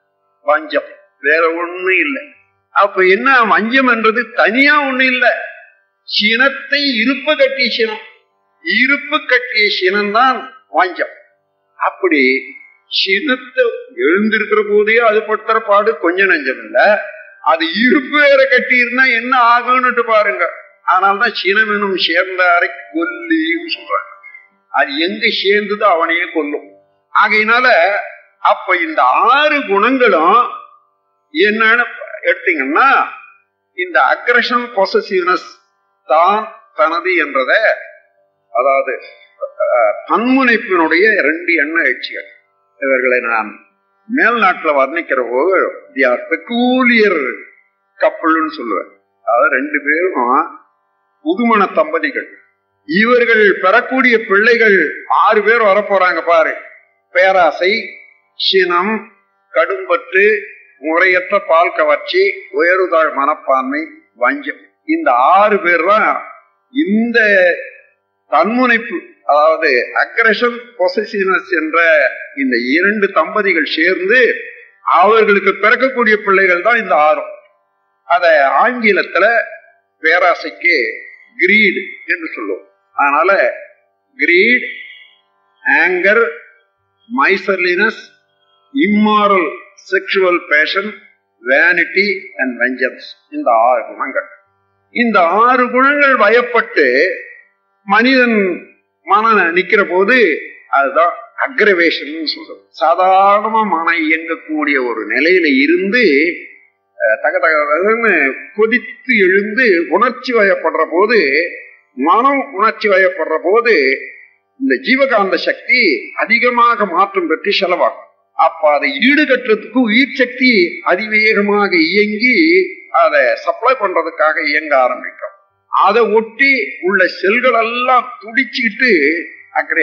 வஞ்சம் வேற ஒண்ணும் இல்லை அப்ப என்ன வஞ்சம் என்றது தனியா ஒண்ணு இல்லை சினத்தை இருப்பு கட்டிய சினம் இருப்பு கட்டிய சினம் தான் வஞ்சம் அப்படி சினத்தை எழுந்திருக்கிற போதே அது படுத்துற பாடு கொஞ்சம் நஞ்சம் இல்ல அது இருப்பு வேற கட்டி இருந்தா என்ன ஆகும்னுட்டு பாருங்க ஆனால்தான் சினம் எனும் சேர்ந்தாரை கொல்லின்னு சொல்றாங்க அது எங்க சேர்ந்ததோ அவனையே கொல்லும் ஆகையினால அப்ப இந்த ஆறு குணங்களும் என்னன்னு எடுத்தீங்கன்னா இந்த அக்ரஷன் பொசசிவ்னஸ் தான் தனது என்றத அதாவது அஹ், தன்முனைப்பினுடைய ரெண்டு எண்ண எழுச்சிகள் இவர்களை நான் மேல் நாட்டுல வர்ணிக்கிற போது தி ஆர் பெக்கூலியர் கப்பல்னு சொல்லுவேன் அதாவது ரெண்டு பேரும் புதுமண தம்பதிகள் இவர்கள் பெறக்கூடிய பிள்ளைகள் ஆறு பேர் வரப்போறாங்க பாரு பேராசை சினம் கடும்பற்று முறையற்ற பால் கவர்ச்சி உயர்வுதாழ் மனப்பான்மை வஞ்சம் இந்த ஆறு பேர் தான் இந்த தன்முனைப்பு அதாவது அக்ரஷன் பொசசிவ்னஸ் என்ற இந்த இரண்டு தம்பதிகள் சேர்ந்து அவர்களுக்கு பிறக்கக்கூடிய பிள்ளைகள் தான் இந்த ஆறும் அத ஆங்கிலத்துல பேராசைக்கு கிரீட் என்று சொல்லுவோம் அதனால greed anger miserliness immoral sexual passion vanity and vengeance இந்த ஆறு குணங்கள் இந்த ஆறு குணங்கள் வயப்பட்டு மனிதன் மன நிக்கிற போது அதுதான் அக்ரவேஷன் சொல்றது சாதாரணமா மனம் இயங்கக்கூடிய ஒரு நிலையில இருந்து அஹ், தக தகன்னு கொதித்து எழுந்து உணர்ச்சி வயப்படுற போது மனம் உணர்ச்சி வயப்படுற போது இந்த ஜீவகாந்த சக்தி அதிகமாக மாற்றம் பெற்று செலவாகும் அப்ப அதை ஈடுகட்டுறதுக்கு உயிர் சக்தி அதிவேகமாக இயங்கி அதை சப்ளை பண்றதுக்காக இயங்க ஆரம்பிக்கும் அதை ஒட்டி உள்ள செல்கள் எல்லாம் துடிச்சுக்கிட்டு அக்ரே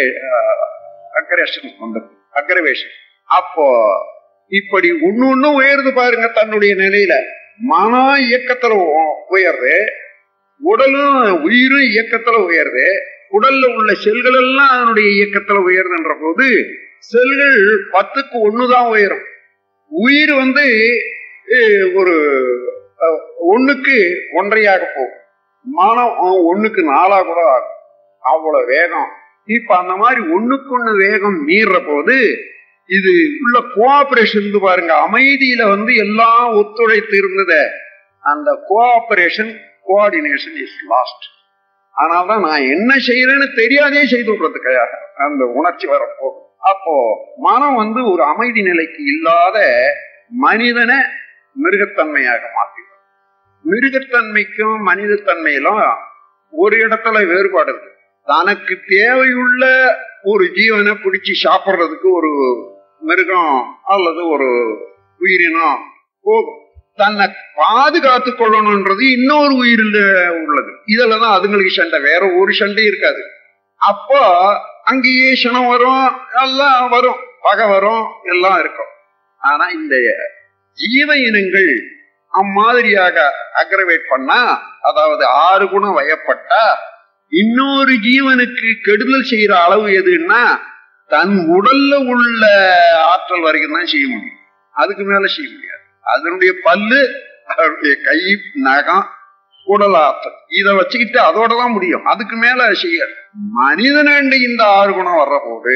அக்ரேஷன் வந்தது அக்ரவேஷன் அப்போ இப்படி ஒண்ணு ஒண்ணு உயருது பாருங்க தன்னுடைய நிலையில மன இயக்கத்துல உ- உயருது உடலும் உயிரும் இயக்கத்துல உயருது உடல்ல உள்ள செல்கள் எல்லாம் அதனுடைய இயக்கத்துல உயருதுன்ற போது செல்கள் பத்துக்கு ஒண்ணுதான் உயரும் உயிர் வந்து அஹ், ஒரு அஹ், ஒண்ணுக்கு ஒன்றையாக போகும் மனம் அஹ், ஒண்ணுக்கு நாலா கூட ஆகும் அவ்வளவு வேகம் இப்ப அந்த மாதிரி ஒண்ணுக்கு ஒண்ணு வேகம் மீற போது இது உள்ள கோஆபரேஷன் பாருங்க அமைதியில வந்து எல்லாம் ஒத்துழைத்து இருந்தது அந்த கோஆபரேஷன் கோஆர்டினேஷன் இஸ் லாஸ்ட் அதனால்தான் நான் என்ன செய்யறேன்னு தெரியாதே செய்து விடுறதுக்காக அந்த உணர்ச்சி வரப்போ அப்போ மனம் வந்து ஒரு அமைதி நிலைக்கு இல்லாத மனிதனை மிருகத்தன்மையாக மாற்றிடும் மிருகத்தன்மைக்கும் மனிதத்தன்மையிலும் ஒரு இடத்துல வேறுபாடு இருக்கு தனக்கு தேவையுள்ள ஒரு ஜீவனை பிடிச்சி சாப்பிடுறதுக்கு ஒரு மிருகம் அல்லது ஒரு உயிரினம் போகும் தன்னை பாதுகாத்து கொள்ளணும்ன்றது இன்னொரு உயிரில் உள்ளது இதுலதான் அதுங்களுக்கு சண்டை வேற ஒரு சண்டை இருக்காது அப்போ அங்கேயே சனம் வரும் எல்லாம் வரும் பகை வரும் எல்லாம் இருக்கும் ஆனா இந்த ஜீவ இனங்கள் அம்மாதிரியாக அக்ரவேட் பண்ணா அதாவது ஆறு குணம் வயப்பட்டா இன்னொரு ஜீவனுக்கு கெடுதல் செய்யற அளவு எதுன்னா தன் உடல்ல உள்ள ஆற்றல் வரைக்கும் தான் செய்ய முடியும் அதுக்கு மேல செய்ய முடியாது அதனுடைய பல்லு அதனுடைய கை நகம் உடல் ஆற்றல் இதை வச்சுக்கிட்டு அதோட தான் முடியும் அதுக்கு மேல செய்ய மனிதனண்டு இந்த ஆறு குணம் வர்ற போது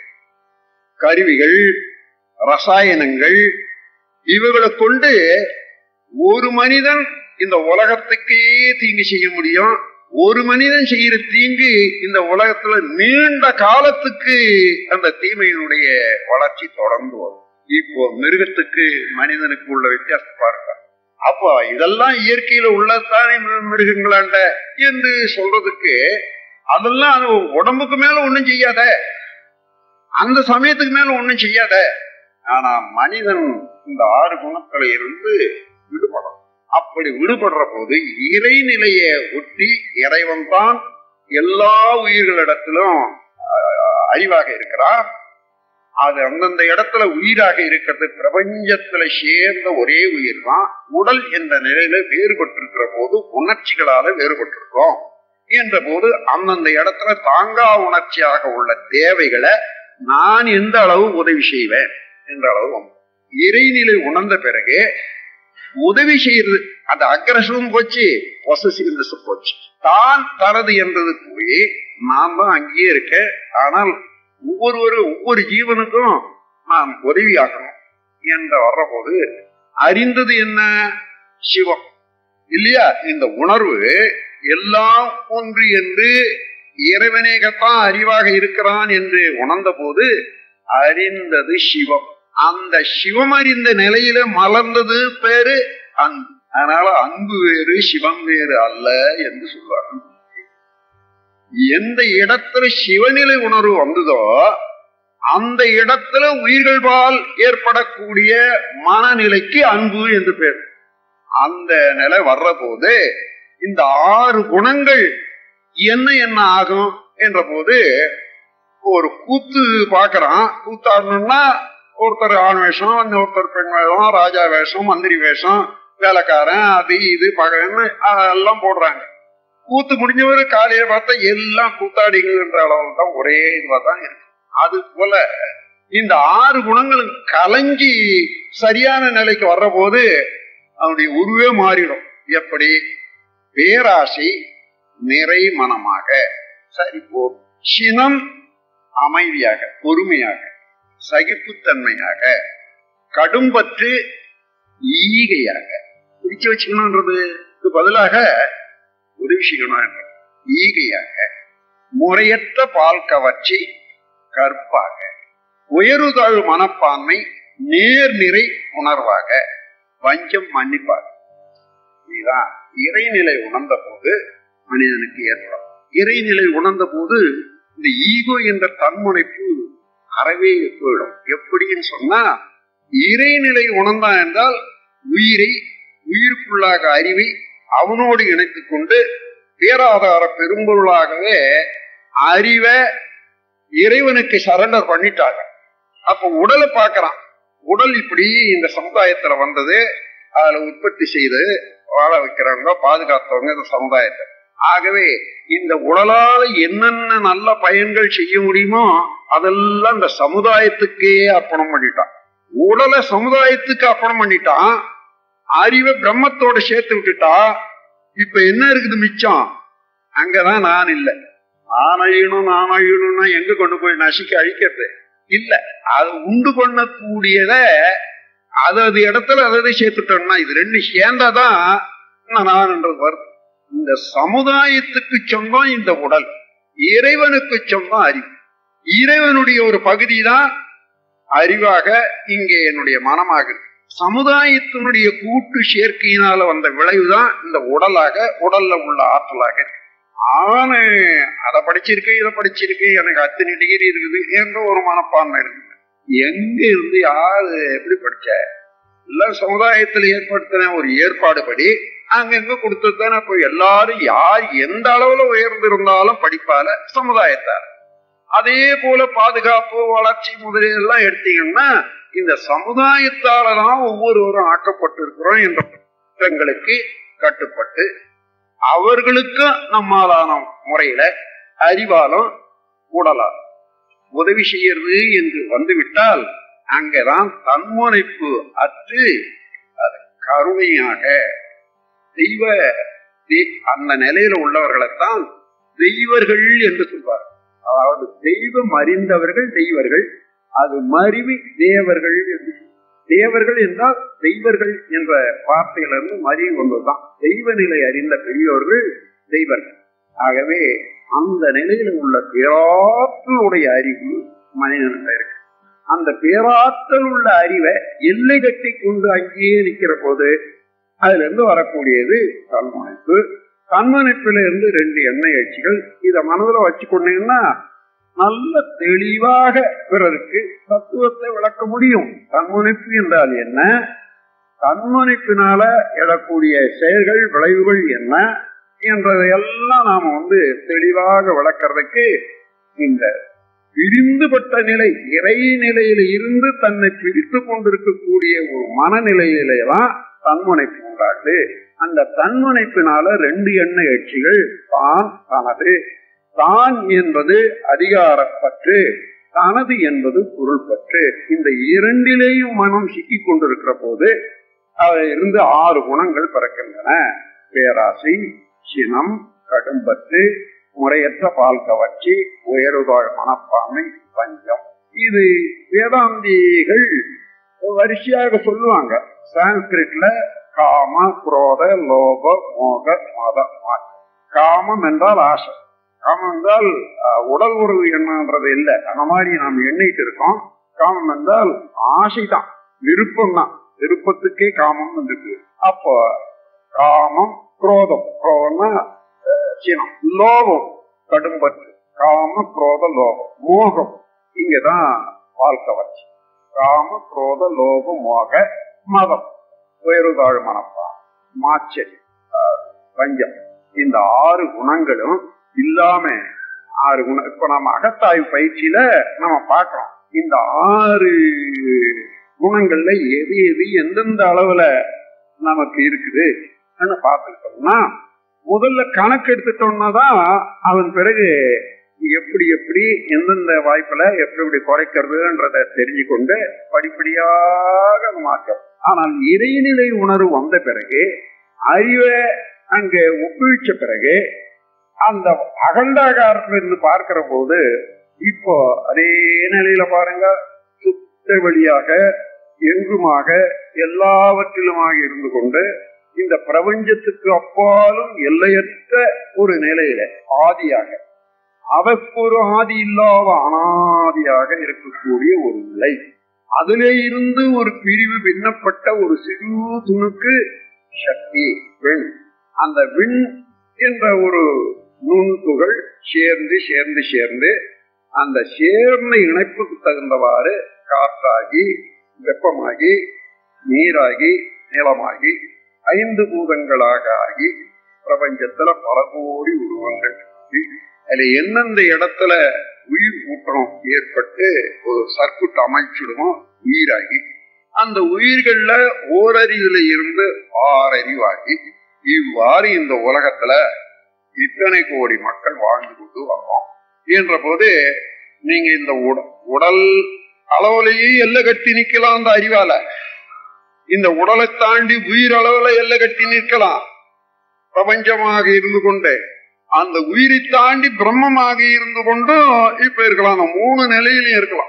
கருவிகள் ரசாயனங்கள் இவைகளை கொண்டு ஒரு மனிதன் இந்த உலகத்துக்கே தீங்கு செய்ய முடியும் ஒரு மனிதன் செய்யற தீங்கு இந்த உலகத்துல நீண்ட காலத்துக்கு அந்த தீமையினுடைய வளர்ச்சி தொடர்ந்து வரும் இப்போ மிருகத்துக்கு மனிதனுக்கு உள்ள வித்தியாசம் பாருங்க அப்போ இதெல்லாம் இயற்கையில உள்ளதானே மிருகங்களாண்ட என்று சொல்றதுக்கு அதெல்லாம் அது உடம்புக்கு மேல ஒண்ணும் செய்யாத அந்த சமயத்துக்கு மேல ஒண்ணும் செய்யாத ஆனா மனிதன் இந்த ஆறு குணத்துல இருந்து விடுபடும் அப்படி விடுபடுற போது இறைநிலையை ஒட்டி இறைவன் தான் எல்லா உயிர்களிடத்திலும் அறிவாக இருக்கிறார் அது அந்தந்த இடத்துல உயிராக இருக்கிறது பிரபஞ்சத்துல சேர்ந்த ஒரே உயிர் தான் உடல் என்ற நிலையில வேறுபட்டிருக்கிற போது உணர்ச்சிகளால வேறுபட்டிருக்கோம் என்ற போது அந்தந்த இடத்துல தாங்கா உணர்ச்சியாக உள்ள தேவைகளை நான் எந்த அளவு உதவி செய்வேன் என்ற அளவு இறைநிலை உணர்ந்த பிறகு உதவி செய்யறது அந்த அக்ரஸும் போச்சு பொசசிவ்னஸ் போச்சு தான் தனது என்றது போய் நான் தான் அங்கேயே இருக்கேன் ஆனால் ஒவ்வொருவரும் ஒவ்வொரு ஜீவனுக்கும் நான் உதவியாகணும் என்ற வர்றபோது அறிந்தது என்ன சிவம் இல்லையா இந்த உணர்வு எல்லாம் ஒன்று என்று இறைவனேகத்தான் அறிவாக இருக்கிறான் என்று உணர்ந்த போது அறிந்தது சிவம் அந்த சிவம் அறிந்த நிலையில மலர்ந்தது பேரு அன்பு அதனால அன்பு வேறு சிவம் வேறு அல்ல என்று சொல்வாங்க எந்த இடத்துல சிவநிலை உணர்வு வந்ததோ அந்த இடத்துல உயிர்கள் பால் ஏற்படக்கூடிய மனநிலைக்கு அன்பு என்று பேர் அந்த நிலை வர்ற போது இந்த ஆறு குணங்கள் என்ன என்ன ஆகும் என்ற போது ஒரு கூத்து பாக்குறான் கூத்தாடணும்னா ஒருத்தர் ஆண் வேஷம் இன்னொருத்தர் பெண் வேஷம் ராஜா வேஷம் மந்திரி வேஷம் வேலைக்காரன் அது இது பகன்னு எல்லாம் போடுறாங்க கூத்து முடிஞ்சவரு காலையில பார்த்தா எல்லாம் கூத்தாடிகள் என்ற அளவில் தான் ஒரே இதுவா தான் இருக்கு அது போல இந்த ஆறு குணங்களும் கலஞ்சி சரியான நிலைக்கு வர்ற போது அவனுடைய உருவே மாறிடும் எப்படி பேராசை நிறை மனமாக சரி போ சினம் அமைதியாக பொறுமையாக சகிப்புத்தன்மையாக கடும்பற்று ஈகையாக பிடிச்சு வச்சுக்கணும்ன்றது பதிலாக உதவி செய்யணும் ஈகையாக முறையற்ற பால் கவர்ச்சி கற்பாக உயருதாழ் மனப்பான்மை நேர்நிறை உணர்வாக வஞ்சம் மன்னிப்பாக இதுதான் இறைநிலை உணர்ந்த போது மனிதனுக்கு ஏற்படும் இறைநிலை உணர்ந்த போது இந்த ஈகோ என்ற தன்முனைப்பு அறவே போயிடும் எப்படின்னு சொன்னா இறைநிலை உணர்ந்தான் என்றால் உயிரை உயிருக்குள்ளாக அறிவை அவனோடு இணைத்துக் கொண்டு பேராதார பெரும்பொருளாகவே அறிவை இறைவனுக்கு சரண்டர் பண்ணிட்டாங்க அப்ப உடலை பார்க்கறான் உடல் இப்படி இந்த சமுதாயத்துல வந்தது அதுல உற்பத்தி செய்து வாழ வைக்கிறவங்க பாதுகாத்தவங்க இந்த சமுதாயத்தை ஆகவே இந்த உடலால என்னென்ன நல்ல பயன்கள் செய்ய முடியுமோ அதெல்லாம் இந்த சமுதாயத்துக்கே அர்ப்பணம் பண்ணிட்டான் உடலை சமுதாயத்துக்கு அர்ப்பணம் பண்ணிட்டான் அறிவை பிரம்மத்தோட சேர்த்து விட்டுட்டா இப்ப என்ன இருக்குது மிச்சம் அங்கதான் நான் இல்லை நான் அழியணும் நான் அழியணும்னா எங்க கொண்டு போய் நசிக்க அழிக்கிறது இல்ல அது உண்டு பண்ணக்கூடியத அது அது இடத்துல அதை சேர்த்துட்டோம்னா இது ரெண்டு சேர்ந்தாதான் நான்ன்றது வருது இந்த சமுதாயத்துக்கு சொந்தம் இந்த உடல் இறைவனுக்கு சொந்தம் அறிவு இறைவனுடைய ஒரு பகுதி தான் அறிவாக இங்கே என்னுடைய மனமாக இருக்கு சமுதாயத்தினுடைய கூட்டு சேர்க்கையினால வந்த விளைவுதான் இந்த உடலாக உடல்ல உள்ள ஆற்றலாக இருக்கு ஆனு அதை படிச்சிருக்கேன் இதை படிச்சிருக்கேன் எனக்கு அத்தனை டிகிரி இருக்குது என்ற ஒரு மனப்பான்மை இருக்குது எங்க இருந்து யாரு எப்படி படிச்ச எல்லாம் சமுதாயத்தில் ஏற்படுத்தின ஒரு ஏற்பாடு படி அங்கங்க கொடுத்ததுதானே இப்போ எல்லாரும் யார் எந்த அளவுல உயர்ந்திருந்தாலும் படிப்பால சமுதாயத்தார் அதே போல பாதுகாப்பு வளர்ச்சி முதலியெல்லாம் எடுத்தீங்கன்னா இந்த சமுதாயத்தால தான் ஒவ்வொருவரும் ஆக்கப்பட்டிருக்கிறோம் என்ற குற்றங்களுக்கு கட்டுப்பட்டு அவர்களுக்கும் நம்மாலான முறையில அறிவாலும் உடலால் உதவி செய்யறது என்று வந்துவிட்டால் அங்கதான் தன்முனைப்பு அற்று அது கருணையாக தெய்வ தெய்- அந்த நிலையில உள்ளவர்களைத்தான் தெய்வர்கள் என்று சொல்வார் அதாவது தெய்வம் அறிந்தவர்கள் தெய்வர்கள் அது மருவி தேவர்கள் என்று தேவர்கள் என்றால் தெய்வர்கள் என்ற வார்த்தையிலிருந்து மருவி கொண்டதுதான் தெய்வ நிலை அறிந்த பெரியோர்கள் தெய்வர்கள் ஆகவே அந்த நிலையில உள்ள பேராற்றலுடைய அறிவு மனிதனிடம் இருக்கு அந்த பேராற்றல் உள்ள அறிவை எல்லை கட்டி கொண்டு அங்கேயே நிற்கிற போது அதுல இருந்து வரக்கூடியது தன்முனைப்பு தன்முனைப்புல இருந்து ரெண்டு எண்ணெய் எச்சிகள் இத மனதுல வச்சுக்கொண்டீங்கன்னா நல்ல தெளிவாக பிறருக்கு தத்துவத்தை விளக்க முடியும் தன்முனைப்பு என்றால் என்ன தன்முனைப்பினால எழக்கூடிய செயல்கள் விளைவுகள் என்ன என்றதையெல்லாம் நாம வந்து தெளிவாக விளக்கறதுக்கு இந்த பிரிந்துபட்ட நிலை இறை நிலையில இருந்து தன்னை பிரித்து கொண்டிருக்கக்கூடிய ஒரு மனநிலையிலாம் தன்முனைப்பு உண்டாகுது அந்த தன்முனைப்பினால ரெண்டு எண்ண எட்சிகள் தான் தனது தான் என்பது அதிகாரப்பற்று தனது என்பது பொருள் பற்று இந்த இரண்டிலேயும் மனம் சிக்கிக் கொண்டிருக்கிற போது அதில் இருந்து ஆறு குணங்கள் பிறக்கின்றன பேராசை சினம் கடும்பற்று முறையற்ற பால் கவர்ச்சி உயர்வாழ் மனப்பான்மை பஞ்சம் இது வேதாந்திகள் வரிசையாக சொல்லுவாங்க சான்ஸ்கிரிட்ல காம குரோத லோப மோக மத மாற்றம் காமம் என்றால் ஆசை காமம் என்றால் அஹ், உடல் உறவு எண்ணன்றது இல்லை அந்த மாதிரி நாம் எண்ணிட்டு இருக்கோம் காமம் என்றால் ஆசைதான் விருப்பம் தான் விருப்பத்துக்கே காமம் இருக்கு அப்போ காமம் குரோதம் குரோதம்னா அஹ், சினம் லோபம் கடும்பற்று காம குரோத லோபம் மோகம் இங்கதான் வாழ்க்கை வச்சு காம குரோத லோப மோக மதம் உயர்வுதாழ் மனப்பா மாச்சரி அஹ், பஞ்சம் இந்த ஆறு குணங்களும் இல்லாம ஆறு குணம் இப்ப நம்ம அகத்தாய்வு பயிற்சியில நம்ம பார்க்கிறோம் இந்த ஆறு குணங்கள்ல எது எது எந்தெந்த அளவுல நமக்கு இருக்குது பார்த்துக்கிட்டோம்னா முதல்ல கணக்கு எடுத்துட்டோம்னா தான் அவன் பிறகு எப்படி எப்படி எந்தெந்த வாய்ப்புல எப்படி எப்படி குறைக்கிறதுன்றத தெரிஞ்சு கொண்டு படிப்படியாக அது மாற்றம் ஆனால் இறைநிலை உணர்வு வந்த பிறகு அறிவை அங்கே ஒப்புவிச்ச பிறகு அந்த அகண்டாகாரத்துல இருந்து பார்க்கிற போது இப்போ அதே நிலையில பாருங்க சுத்த வழியாக எங்குமாக எல்லாவற்றிலுமாக இருந்து கொண்டு இந்த பிரபஞ்சத்துக்கு அப்பாலும் எல்லையற்ற ஒரு நிலையில ஆதியாக அதற்கு ஒரு ஆதி இல்லாத அனாதியாக இருக்கக்கூடிய ஒரு நிலை அதிலே இருந்து ஒரு பிரிவு பின்னப்பட்ட ஒரு சிறு துணுக்கு சக்தி விண் அந்த விண் என்ற ஒரு நுண்துகள் சேர்ந்து சேர்ந்து சேர்ந்து அந்த சேர்ந்த இணைப்புக்கு தகுந்தவாறு காற்றாகி வெப்பமாகி நீராகி நிலமாகி ஐந்து பூதங்களாக ஆகி பிரபஞ்சத்துல பல கோடி உருவங்கள் இருக்கு. அதுல எந்தெந்த இடத்துல உயிர் ஊற்றம் ஏற்பட்டு ஒரு சர்க்குட் அமைச்சிடுமோ உயிராகி அந்த உயிர்கள்ல ஓரறிவுல இருந்து ஆறறிவாகி இவ்வாறு இந்த உலகத்துல இத்தனை கோடி மக்கள் வாழ்ந்து கொண்டு வரோம் என்ற போது நீங்க இந்த உட- உடல் அளவுலயே எல்லை கட்டி நிக்கலாம் அந்த அறிவால இந்த உடலை தாண்டி உயிர் அளவுல எல்லை கட்டி நிற்கலாம் பிரபஞ்சமாக இருந்து கொண்டு அந்த உயிரை தாண்டி பிரம்மமாக இருந்து கொண்டும் இப்ப இருக்கலாம் அந்த மூணு நிலையிலும் இருக்கலாம்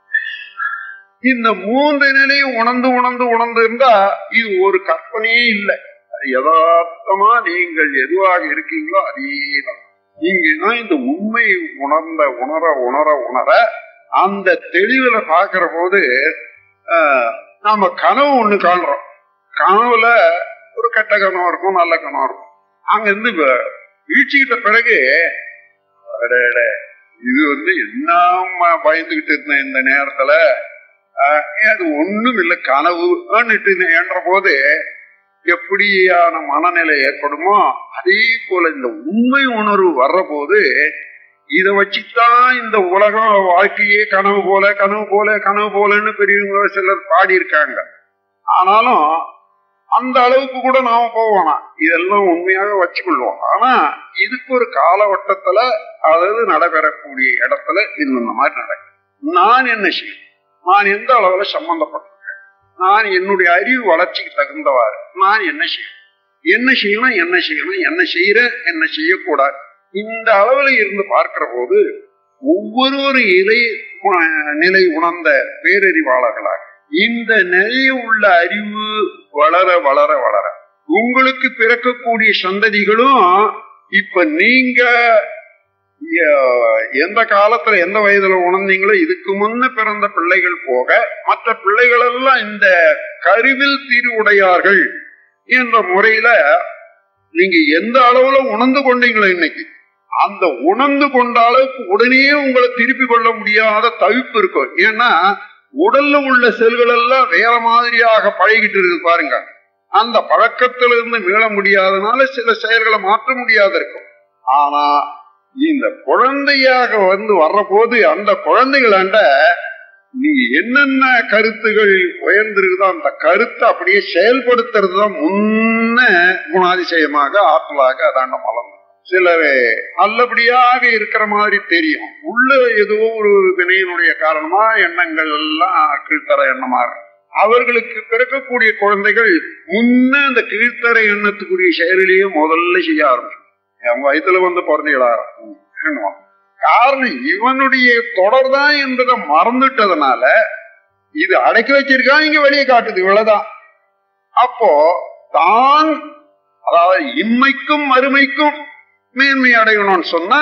இந்த மூன்று நிலையும் உணர்ந்து உணர்ந்து உணர்ந்து இருந்தா இது ஒரு கற்பனையே இல்லை அது யதார்த்தமா நீங்கள் எதுவாக இருக்கீங்களோ அதேதான் நீங்கதான் இந்த உண்மை உணர்ந்த உணர உணர உணர அந்த தெளிவுல பாக்குற போது ஆஹ், நாம கனவு ஒண்ணு காண்றோம் கனவுல ஒரு கெட்ட கனவு இருக்கும் நல்ல கனவு இருக்கும் அங்க இருந்து வ- வீழ்ச்சிக்கிட்ட பிறகு அடடே, இது வந்து என்ன பயந்துகிட்டு இருந்தேன் இந்த நேரத்துல ஆஹ், அது ஒண்ணும் இல்லை கனவுன்னுட்டு என்ற போது எப்படியான மனநிலை ஏற்படுமோ அதே போல இந்த உண்மை உணர்வு வர்ற போது இதை வச்சுதான் இந்த உலகம் வாழ்க்கையே கனவு போல கனவு போல கனவு போலன்னு பெரியவங்க சிலர் பாடியிருக்காங்க ஆனாலும் அந்த அளவுக்கு கூட நாம போவோம் இதெல்லாம் உண்மையாக வச்சுக்கொள்வோம் ஆனா இதுக்கு ஒரு காலவட்டத்துல அதாவது நடைபெறக்கூடிய இடத்துல இது இந்த மாதிரி நடக்கும் நான் என்ன செய்யும் நான் எந்த அளவுல சம்பந்தப்பட்டிருக்கேன் நான் என்னுடைய அறிவு வளர்ச்சிக்கு தகுந்தவாறு நான் என்ன செய்யணும் என்ன செய்யணும் என்ன செய்யணும் என்ன செய்யறேன் என்ன செய்யக்கூடாது இந்த அளவுல இருந்து பார்க்கிற போது ஒவ்வொரு இலை உண- நிலை உணர்ந்த பேரறிவாளர்களாக இந்த நிலைய உள்ள அறிவு வளர வளர வளர உங்களுக்கு பிறக்கக்கூடிய சந்ததிகளும் இப்ப நீங்க எ- எந்த காலத்துல எந்த வயதுல உணர்ந்தீங்களோ இதுக்கு முன்ன பிறந்த பிள்ளைகள் போக மற்ற பிள்ளைகள் எல்லாம் இந்த கருவில் தீர்வுடையார்கள் என்ற முறையில நீங்க எந்த அளவுல உணர்ந்து கொண்டீங்களோ இன்னைக்கு அந்த உணர்ந்து கொண்ட அளவுக்கு உடனே உங்களை திருப்பி கொள்ள முடியாத தவிப்பு இருக்கும் ஏன்னா உடல்ல உள்ள செல்கள் எல்லாம் வேற மாதிரியாக பழகிட்டு இருக்கு பாருங்க அந்த பழக்கத்திலிருந்து மீள முடியாதனால சில செயல்களை மாற்ற முடியாத இருக்கும் ஆனா இந்த குழந்தையாக வந்து வர்ற போது அந்த குழந்தைகளாண்ட நீ என்னென்ன கருத்துகள் உயர்ந்திருக்குதோ அந்த கருத்தை அப்படியே செயல்படுத்துறது தான் முன்ன குணாதிசயமாக ஆற்றலாக அதாண்ட மலம் சிலர் நல்லபடியாக இருக்கிற மாதிரி தெரியும் உள்ள ஏதோ ஒரு வினையினுடைய காரணமா எண்ணங்கள் எல்லாம் கீழ்த்தர எண்ணமா இருக்கும் அவர்களுக்கு பிறக்கக்கூடிய குழந்தைகள் முன்ன அந்த கீழ்த்தர எண்ணத்துக்குரிய செயலிலேயே முதல்ல செய்ய ஆரம்பிக்கும் என் வயசுல வந்து பிறந்தீங்களா என்னவா? காரணம் இவனுடைய தொடர்தான் என்பதை மறந்துட்டதுனால இது அடக்கி வச்சிருக்கான் இங்க வெளியே காட்டுது இவ்வளவுதான் அப்போ தான் அதாவது இம்மைக்கும் மறுமைக்கும் மேன்மை அடையணும்னு சொன்னா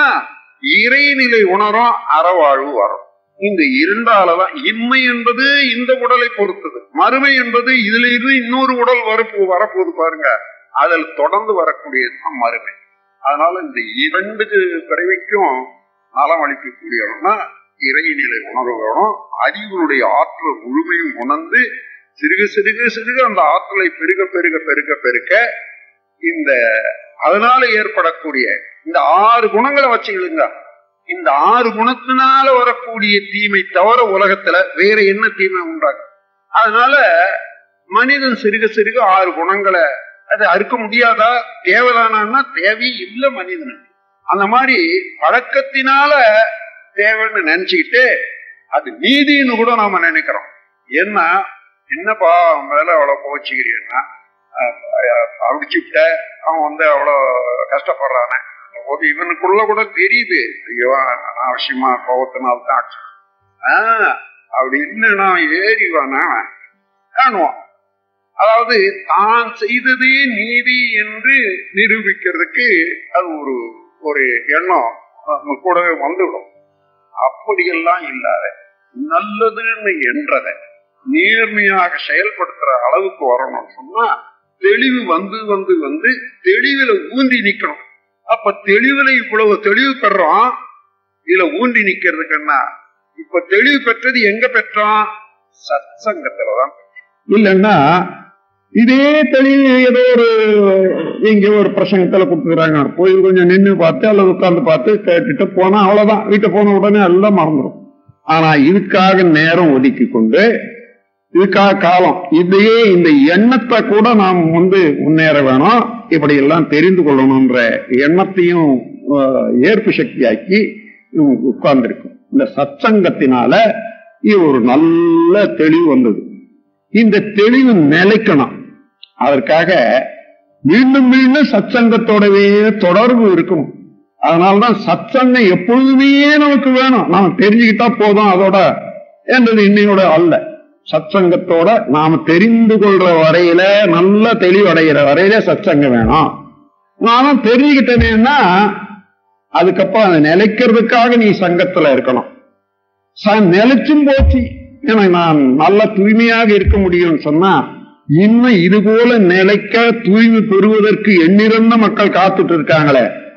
இறைநிலை உணரும் அறவாழ்வு வரும் இந்த இரண்டாலதான் இம்மை என்பது இந்த உடலை பொறுத்தது மறுமை என்பது இதுல இருந்து இன்னொரு உடல் வரப்போ வரப்போகுது பாருங்க அதில் தொடர்ந்து வரக்கூடியதுதான் மறுமை அதனால இந்த இரண்டு பிறவிக்கும் நலம் அளிக்கக்கூடியவனா இறைநிலை உணர்வு வேணும் அறிவுடைய ஆற்றல் முழுமையும் உணர்ந்து சிறுக சிறுக சிறுக அந்த ஆற்றலை பெருக பெருக பெருக பெருக்க இந்த அதனால ஏற்படக்கூடிய இந்த ஆறு குணங்களை வச்சுக்கிடுங்க இந்த ஆறு குணத்தினால வரக்கூடிய தீமை தவிர உலகத்துல வேற என்ன தீமை உண்டாகும் அதனால மனிதன் சிறுக சிறுக ஆறு குணங்களை அதை அறுக்க முடியாதா தேவைதானா தேவையே இல்லை மனிதனுக்கு அந்த மாதிரி பழக்கத்தினால தேவைன்னு நினைச்சுக்கிட்டு அது நீதின்னு கூட நாம நினைக்கிறோம் என்ன என்னப்பா அவன் மேல அவ்வளவு போச்சுக்கிறீன்னா அடிச்சு விட்ட அவன் வந்து அவ்வளவு கஷ்டப்படுறானே போது இவனுக்குள்ள கூட தெரியுது ஐயோ அவசியமா கோபத்தினால்தான் ஆச்சு ஆஹ் அப்படின்னு நான் ஏறிவானா காணுவான் அதாவது தான் செய்ததே நீதி என்று நிரூபிக்கிறதுக்கு அது ஒரு ஒரு எண்ணம் நம்ம கூடவே வந்துவிடும் அப்படியெல்லாம் இல்லாத நல்லதுன்னு என்றதை நேர்மையாக செயல்படுத்துற அளவுக்கு வரணும்னு சொன்னா தெளிவு வந்து வந்து வந்து தெளிவுல ஊன்றி நிக்கணும் அப்ப தெளிவுல இவ்வளவு தெளிவு பெறோம் இதுல ஊன்றி நிக்கிறதுக்குன்னா இப்ப தெளிவு பெற்றது எங்க பெற்றோம் சத்சங்கத்துலதான் இல்லைன்னா இதே தெளிவு ஏதோ ஒரு இங்க ஒரு பிரசங்கத்துல கொடுத்துக்கிறாங்க போய் கொஞ்சம் நின்று பார்த்து அல்லது உட்கார்ந்து பார்த்து கேட்டுட்டு போனா அவ்வளவுதான் வீட்டை போன உடனே எல்லாம் மறந்துடும் ஆனா இதுக்காக நேரம் ஒதுக்கி கொண்டு இதுக்காக காலம் இதையே இந்த எண்ணத்தை கூட நாம் வந்து முன்னேற வேணும் இப்படி எல்லாம் தெரிந்து கொள்ளணும்ன்ற எண்ணத்தையும் அஹ், ஏற்பு சக்தியாக்கி உட்கார்ந்துருக்கும் இந்த சத்சங்கத்தினால இது ஒரு நல்ல தெளிவு வந்தது இந்த தெளிவு நிலைக்கணும் அதற்காக மீண்டும் மீண்டும் சத்சங்கத்தோடவே தொடர்பு இருக்கணும் அதனாலதான் சத்சங்கம் எப்பொழுதுமே நமக்கு வேணும் நாம தெரிஞ்சுக்கிட்டா போதும் அதோட என்றது இன்னையோட அல்ல சத்சங்கத்தோட நாம தெரிந்து கொள்ற வரையில நல்ல தெளிவடைகிற வரையில சத்சங்கம் வேணும் நானும் தெரிஞ்சுக்கிட்டேனேன்னா அதுக்கப்புறம் அதை நிலைக்கிறதுக்காக நீ சங்கத்துல இருக்கணும் ச- நிலைச்சும் போச்சு எனக்கு நான் நல்ல தூய்மையாக இருக்க முடியும்னு சொன்னா இன்னும் இது போல நிலைக்க தூய்மை பெறுவதற்கு எண்ணிறந்த மக்கள் காத்துட்டு இருக்காங்களே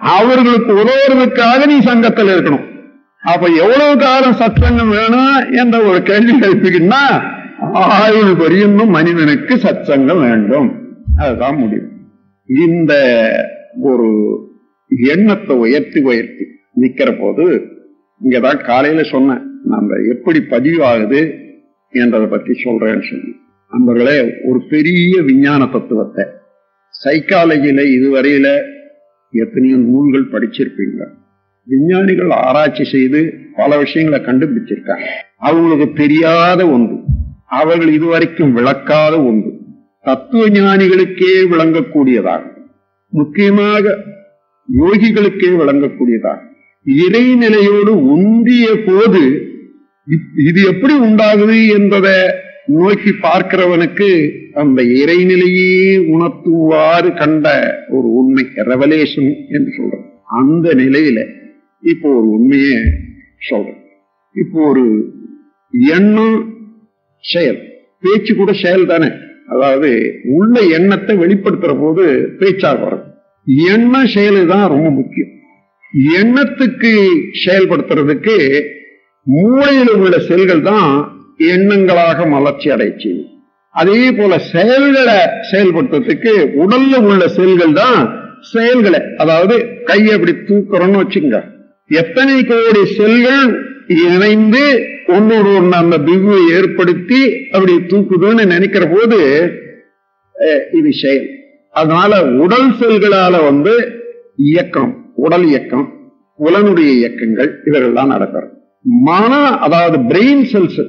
அவர்களுக்கு உதவுறதுக்காக நீ சங்கத்தில் இருக்கணும் அப்ப எவ்வளவு காலம் சத்சங்கம் வேணும் என்ற ஒரு கேள்வி எழுப்பிக்கிட்டா ஆயுள் வரையும் மனிதனுக்கு சத்சங்கம் வேண்டும் அதுதான் முடியும் இந்த ஒரு எண்ணத்தை உயர்த்தி உயர்த்தி நிக்கிற போது இங்கதான் காலையில சொன்னேன் நம்ம எப்படி பதிவாகுது என்றதை பத்தி சொல்றேன்னு சொல்லி நண்பர்களே ஒரு பெரிய விஞ்ஞான தத்துவத்தை சைக்காலஜியில இதுவரையில எத்தனையோ நூல்கள் படிச்சிருப்பீங்க விஞ்ஞானிகள் ஆராய்ச்சி செய்து பல விஷயங்களை கண்டுபிடிச்சிருக்காங்க அவங்களுக்கு தெரியாத ஒன்று அவர்கள் இதுவரைக்கும் விளக்காத ஒன்று தத்துவ ஞானிகளுக்கே விளங்கக்கூடியதாகும் முக்கியமாக யோகிகளுக்கே விளங்கக்கூடியதாகும் இறைநிலையோடு ஒன்றிய போது இ- இது எப்படி உண்டாகுது என்பதை நோக்கி பார்க்கிறவனுக்கு அந்த இறைநிலையே உணர்த்துவாறு கண்ட ஒரு உண்மை ரெவலேஷன் என்று சொல்றோம் அந்த நிலையில இப்போ ஒரு உண்மையை சொல்றேன் இப்போ ஒரு எண்ணம் செயல் பேச்சு கூட செயல் தானே அதாவது உள்ள எண்ணத்தை வெளிப்படுத்துற போது பேச்சாக வரும் எண்ண செயலு தான் ரொம்ப முக்கியம் எண்ணத்துக்கு செயல்படுத்துறதுக்கு மூளையில உள்ள செல்கள் தான் எண்ணங்களாக மலர்ச்சி அடைய செய்யும் அதே போல செயல்களை செயல்படுத்துறதுக்கு உடல்ல உள்ள செல்கள் தான் செயல்களை அதாவது கையை அப்படி தூக்குறோம்னு வச்சுங்க எத்தனை கோடி செல்கள் இணைந்து ஒன்னோடு ஒண்ணு அந்த பிகுவை ஏற்படுத்தி அப்படி தூக்குதுன்னு நினைக்கிற போது அஹ், இது செயல் அதனால உடல் செல்களால வந்து இயக்கம் உடல் இயக்கம் உலனுடைய இயக்கங்கள் இவர்கள்லாம் நடக்கிறது மன அதாவது பிரெயின் செல்ஸ்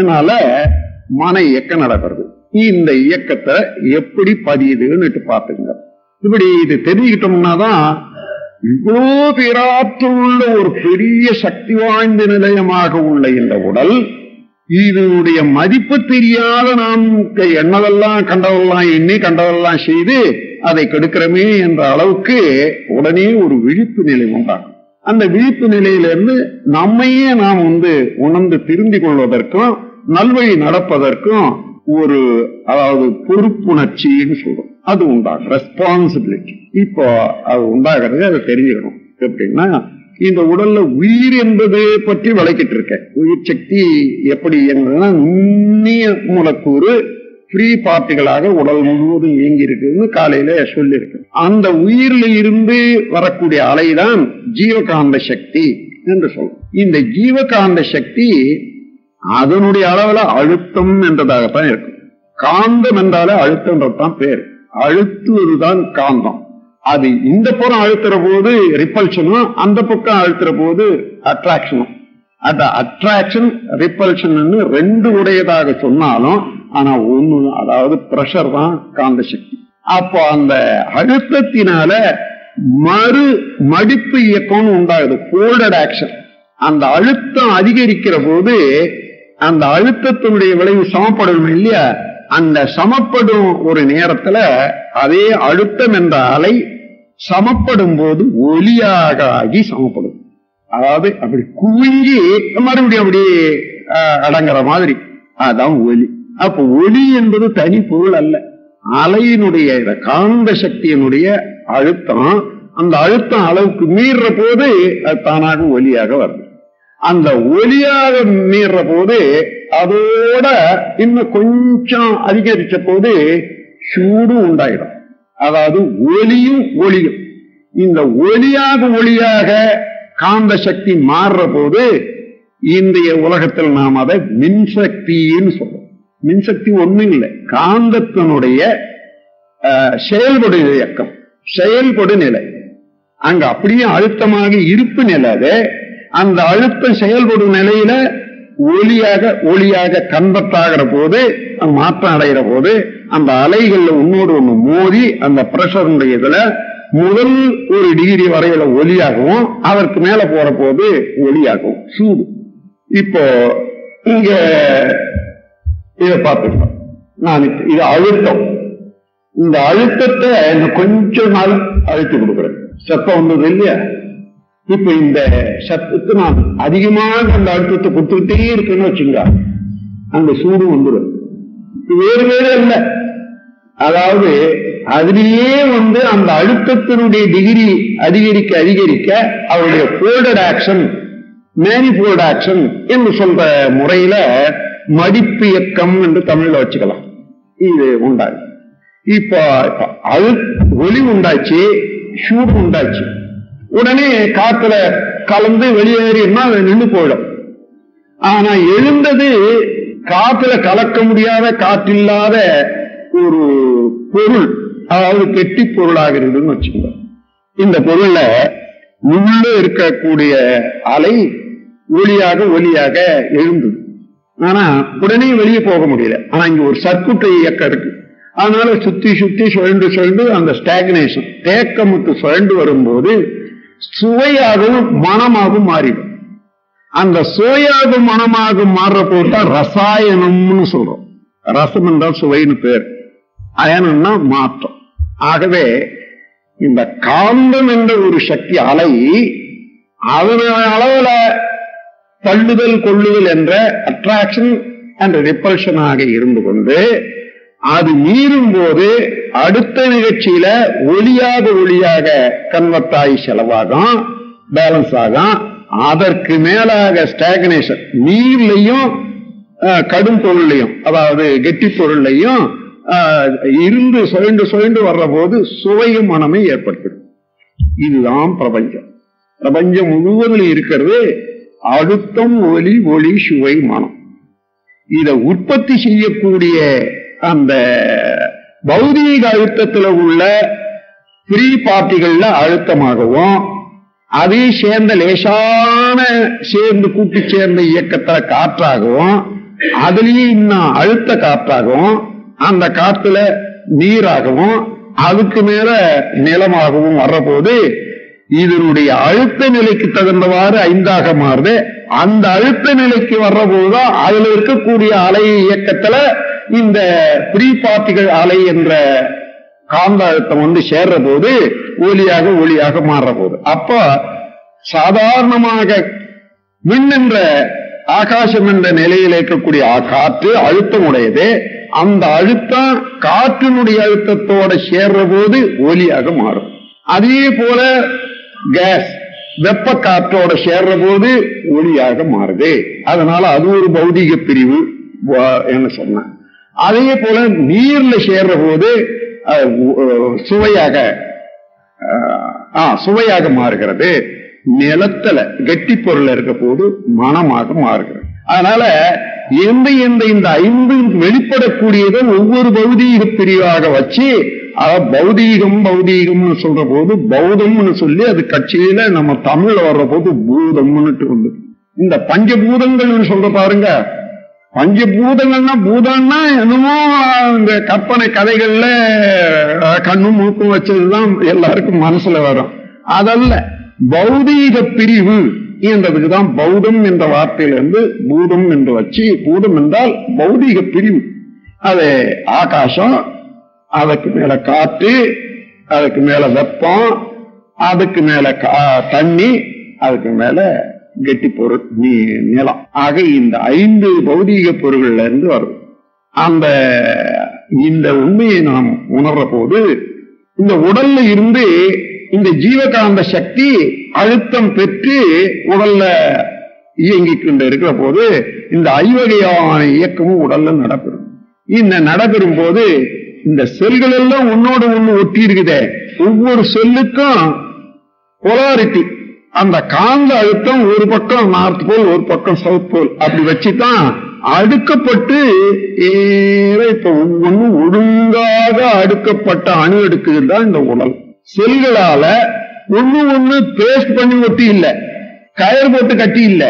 மன இயக்கம் நடக்கிறது இந்த இயக்கத்தை எப்படி பதியுதுன்னு பார்த்துங்க இப்படி இது தெரிஞ்சுக்கிட்டோம்னா தான் இவ்வளோ பேராற்றுள்ள ஒரு பெரிய சக்தி வாய்ந்த நிலையமாக உள்ள இந்த உடல் இதனுடைய மதிப்பு தெரியாத நாம் எண்ணதெல்லாம் கண்டதெல்லாம் எண்ணி கண்டதெல்லாம் செய்து அதை கெடுக்கிறோமே என்ற அளவுக்கு உடனே ஒரு விழிப்பு நிலை உண்டாகும் அந்த விழிப்பு நிலையிலிருந்து நம்மையே நாம் வந்து உணர்ந்து திருந்திக் கொள்வதற்கும் நல்வழி நடப்பதற்கும் ஒரு அதாவது பொறுப்புணர்ச்சின்னு சொல்றோம் அது உண்டாகும் ரெஸ்பான்சிபிலிட்டி இப்போ அது உண்டாகிறது அதை தெரிஞ்சுக்கணும் எப்படின்னா இந்த உடல்ல உயிர் என்பது பற்றி விளக்கிட்டு இருக்கேன் உயிர் சக்தி எப்படி இயங்குதுன்னா நுண்ணிய மூலக்கூறு ஃப்ரீ பார்ட்டிகளாக உடல் முழுவதும் இயங்கி இருக்குதுன்னு காலையில சொல்லியிருக்கு அந்த உயிரில இருந்து வரக்கூடிய அலைதான் ஜீவகாந்த சக்தி என்று சொல்றோம் இந்த ஜீவகாந்த சக்தி அதனுடைய அளவுல அழுத்தம் என்றதாகத்தான் இருக்கும் காந்தம் என்றாலே அழுத்தம்ன்றதுதான் பேர் அழுத்துவதுதான் காந்தம் அது இந்த புறம் அழுத்துற போது ரிப்பல்ஷனும் அந்த பக்கம் அழுத்துற போது அட்ராக்ஷனும் அந்த அட்ராக்ஷன் ரிப்பல்ஷன் ரெண்டு உடையதாக சொன்னாலும் ஆனா ஒண்ணு அதாவது பிரஷர் தான் காந்த சக்தி அப்போ அந்த அழுத்தத்தினால மறு மடிப்பு இயக்கம்னு உண்டாகுது ஃபோல்டட் ஆக்ஷன் அந்த அழுத்தம் அதிகரிக்கிற போது அந்த அழுத்தத்தினுடைய விளைவு சமப்படணும் இல்லையா அந்த சமப்படும் ஒரு நேரத்துல அதே அழுத்தம் என்ற அலை சமப்படும் போது ஒலியாக ஆகி சமப்படும் அதாவது அப்படி குவிஞ்சி மறுபடியும் அப்படி அஹ், அடங்குற மாதிரி அதான் ஒலி அப்ப ஒலி என்பது தனி பொருள் அல்ல அலையினுடைய இந்த காந்த சக்தியினுடைய அழுத்தம் அந்த அழுத்தம் அளவுக்கு மீறுற போது அது தானாக ஒலியாக வருது அந்த ஒலியாக மீறுற போது அதோட இன்னும் கொஞ்சம் அதிகரிச்ச போது சூடும் உண்டாயிடும் அதாவது ஒலியும் ஒளியும் இந்த ஒலியாக ஒளியாக காந்த சக்தி மாறுற போது இன்றைய உலகத்தில் நாம் அதை மின்சக்தின்னு சொல்றோம் மின்சக்தி ஒண்ணும் இல்லை காந்தத்தினுடைய அஹ், செயல்படு இயக்கம் செயல்படு நிலை அங்க அப்படியே அழுத்தமாக இருப்பு நிலை அது அந்த அழுத்தம் செயல்படும் நிலையில ஒளியாக ஒளியாக கன்வெர்ட் ஆகிற போது அது மாற்றம் அடைகிற போது அந்த அலைகள்ல ஒன்னோடு ஒண்ணு மோதி அந்த பிரஷருடைய இதுல முதல் ஒரு டிகிரி வரையில ஒலியாகவும் அதற்கு மேல போற போது ஒளியாகும் சூடு இப்போ இங்க இதை பார்த்துக்கலாம் நான் இப்ப- இது அழுத்தம் இந்த அழுத்தத்தை இன்னும் கொஞ்ச நாள் அழுத்தி கொடுக்குறேன் சத்தம் வந்தது இல்லையா இப்ப இந்த சத்தத்தை நான் அதிகமாக அந்த அழுத்தத்தை கொடுத்துக்கிட்டே இருக்குன்னு வச்சுங்க அந்த சூடு வந்துடும் இது வேறு வேறு இல்ல அதாவது அதிலேயே வந்து அந்த அழுத்தத்தினுடைய டிகிரி அதிகரிக்க அதிகரிக்க அவருடைய ஃபோல்டட் ஆக்ஷன் மேனிஃபோல்ட் ஆக்ஷன் என்று சொல்ற முறையில மடிப்பு இயக்கம் என்று தமிழ்ல வச்சுக்கலாம் இது உண்டாச்சு இப்போ அது ஒளி உண்டாச்சு சூடு உண்டாச்சு உடனே காத்துல கலந்து வெளியேறினா அது நின்று போயிடும் ஆனா எழுந்தது காத்துல கலக்க முடியாத காற்றில்லாத ஒரு பொருள் அதாவது கெட்டி பொருளாக இருந்ததுன்னு வச்சுக்கோங்க இந்த பொருள்ல உள்ள இருக்கக்கூடிய அலை ஒளியாக ஒளியாக எழுந்தது ஆனா உடனே வெளியே போக முடியல ஆனா இங்க ஒரு சர்க்குட்டை இயக்கம் இருக்கு அதனால சுத்தி சுத்தி சுழண்டு சுழண்டு அந்த ஸ்டாக்னேஷன் தேக்கமுத்து சுழண்டு வரும்போது சுவையாகவும் மனமாகவும் மாறிடும் அந்த சுவையாகும் மனமாகும் மாறுற போது தான் ரசாயனம்னு சொல்றோம் ரசம் என்றால் சுவைன்னு பேர் அயனம்னா மாற்றம் ஆகவே இந்த காந்தம் என்ற ஒரு சக்தி அலை அதன அளவுல தள்ளுதல் கொள்ளுதல் என்ற அட்ராக்ஷன் அண்ட் ரிப்பல்ஷன் ஆக இருந்து கொண்டு அது மீறும் போது அடுத்த நிகழ்ச்சியில ஒளியாக ஒளியாக கன்வெர்ட் ஆகி செலவாகும் பேலன்ஸ் ஆகும் அதற்கு மேலாக ஸ்டாக்னேஷன் நீர்லையும் அஹ், கடும் பொருள்லையும் அதாவது கெட்டி பொருள்லையும் அஹ், இருந்து சுழண்டு சுழண்டு வர்ற போது சுவையும் மனமே ஏற்படுத்தும் இதுதான் பிரபஞ்சம் பிரபஞ்சம் முழுவதும் இருக்கிறது அழுத்தம் ஒலி ஒளி சுவை மனம் இத உற்பத்தி செய்யக்கூடிய அந்த பௌதீக அழுத்தத்துல உள்ள ஃப்ரீ பார்ட்டிகள்ல அழுத்தமாகவும் அதே சேர்ந்த லேசான சேர்ந்து கூட்டி சேர்ந்த இயக்கத்துல காற்றாகவும் அதுலயே இன்னும் அழுத்த காற்றாகவும் அந்த காத்துல நீராகவும் அதுக்கு மேல நிலமாகவும் வர்றபோது இதனுடைய அழுத்த நிலைக்கு தகுந்தவாறு ஐந்தாக மாறுது அந்த அழுத்த நிலைக்கு வர்ற போதுதான் அதுல இருக்கக்கூடிய அலை இயக்கத்துல இந்த ப்ரீ பார்ட்டிகள் அலை என்ற காந்த அழுத்தம் வந்து சேர்ற போது ஒளியாக ஒளியாக மாறுற போது அப்ப சாதாரணமாக மின் என்ற ஆகாசம் என்ற நிலையில் இருக்கக்கூடிய ஆ- காற்று அழுத்தம் உடையது அந்த அழுத்தம் காற்றினுடைய அழுத்தத்தோட சேர்ற போது ஒலியாக மாறும் அதே போல கேஸ் வெப்ப காற்றோட சேர்ற போது ஒளியாக மாறுது அதனால அது ஒரு பௌதிக பிரிவு வ- என்ன சொன்னேன் அதே போல நீர்ல சேர்ற போது அஹ், உ- சுவையாக ஆஹ், ஆ, சுவையாக மாறுகிறது நிலத்துல கெட்டி பொருள் இருக்க போது மனமாக மாறுகிறது அதனால எந்த எந்த இந்த ஐந்து வெளிப்படக்கூடியதை ஒவ்வொரு பௌதீக பிரிவாக வச்சு அத பௌதீகம் பௌதீகம்னு சொல்ற போது பௌதம்னு சொல்லி அது கட்சியில நம்ம தமிழ்ல வர்ற போது பூதம்னுட்டு வந்து இந்த பஞ்சபூதங்கள்னு சொல்ற பாருங்க பஞ்சபூதங்கள்னா பூதம்னா என்னமோ இந்த கற்பனை கதைகள்ல அஹ், கண்ணும் மூக்கும் வச்சதுதான் எல்லாருக்கும் மனசுல வரும் அதல்ல பௌதீக பிரிவு என்றதுக்கு தான் பௌதம் என்ற வார்த்தையிலிருந்து பூதம் என்று வச்சு பூதம் என்றால் பௌதீக பிரிவு அது ஆகாசம் அதுக்கு மேல காற்று அதுக்கு மேல வெப்பம் அதுக்கு மேல கா- தண்ணி அதுக்கு மேல கெட்டி பொருள் நீ நிலம் ஆக இந்த ஐந்து பௌதீக பொருள்கள்ல இருந்து வரும் அந்த இந்த உண்மையை நாம் உணர்ற போது இந்த உடல்ல இருந்து இந்த ஜீவகாந்த சக்தி அழுத்தம் பெற்று உடல்ல இயங்கிக் கொண்டு இருக்கிற போது இந்த ஐவகையான இயக்கமும் உடல்ல நடைபெறும் இந்த நடைபெறும் போது இந்த செல்கள் எல்லாம் ஒன்னோடு ஒண்ணு ஒட்டி இருக்குதே ஒவ்வொரு செல்லுக்கும் பொலாரிட்டி அந்த காந்த அழுத்தம் ஒரு பக்கம் நார்த் போல் ஒரு பக்கம் சவுத் போல் அப்படி வச்சுதான் அடுக்கப்பட்டு ஏற இப்ப ஒவ்வொன்றும் ஒழுங்காக அடுக்கப்பட்ட அணு அடுக்குகள் தான் இந்த உடல் செல்களால ஒண்ணு ஒண்ணு பேஸ்ட் பண்ணி ஒட்டி இல்ல கயர் போட்டு கட்டி இல்ல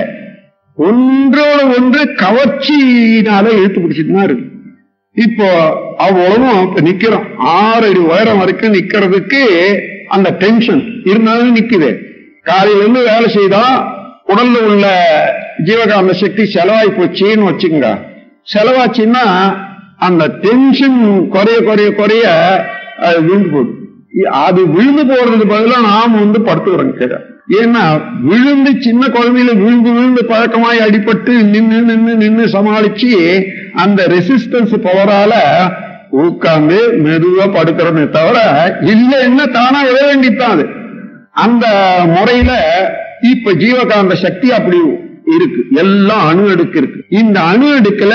ஒன்றோட ஒன்று கவர்ச்சியினால இழுத்து பிடிச்சிட்டு தான் இருக்கு இப்போ அவ்வளவும் இப்ப நிக்கிறோம் ஆறு அடி உயரம் வரைக்கும் நிக்கிறதுக்கு அந்த டென்ஷன் இருந்தாலும் நிக்குது காலையில இருந்து வேலை செய்தா உடல்ல உள்ள ஜீவகாந்த சக்தி செலவாய் போச்சுன்னு வச்சுக்கோங்க செலவாச்சுன்னா அந்த டென்ஷன் குறைய குறைய குறைய அது விழுந்து போகுது இ- அது விழுந்து போறதுக்கு பதிலா நாம வந்து படுத்துக்கிறோம் கீழே ஏன்னா விழுந்து சின்ன குழந்தையில விழுந்து விழுந்து பழக்கமாய் அடிபட்டு நின்னு நின்னு நின்னு சமாளிச்சு அந்த ரெசிஸ்டன்ஸ் பவரால உட்கார்ந்து மெதுவா படுக்கிறோமே தவிர இல்லைன்னா தானா விழ வேண்டித்தான் அது அந்த முறையில இப்ப ஜீவகாந்த சக்தி அப்படி இருக்கு எல்லாம் அணு அடுக்கு இருக்கு இந்த அணு அடுக்குல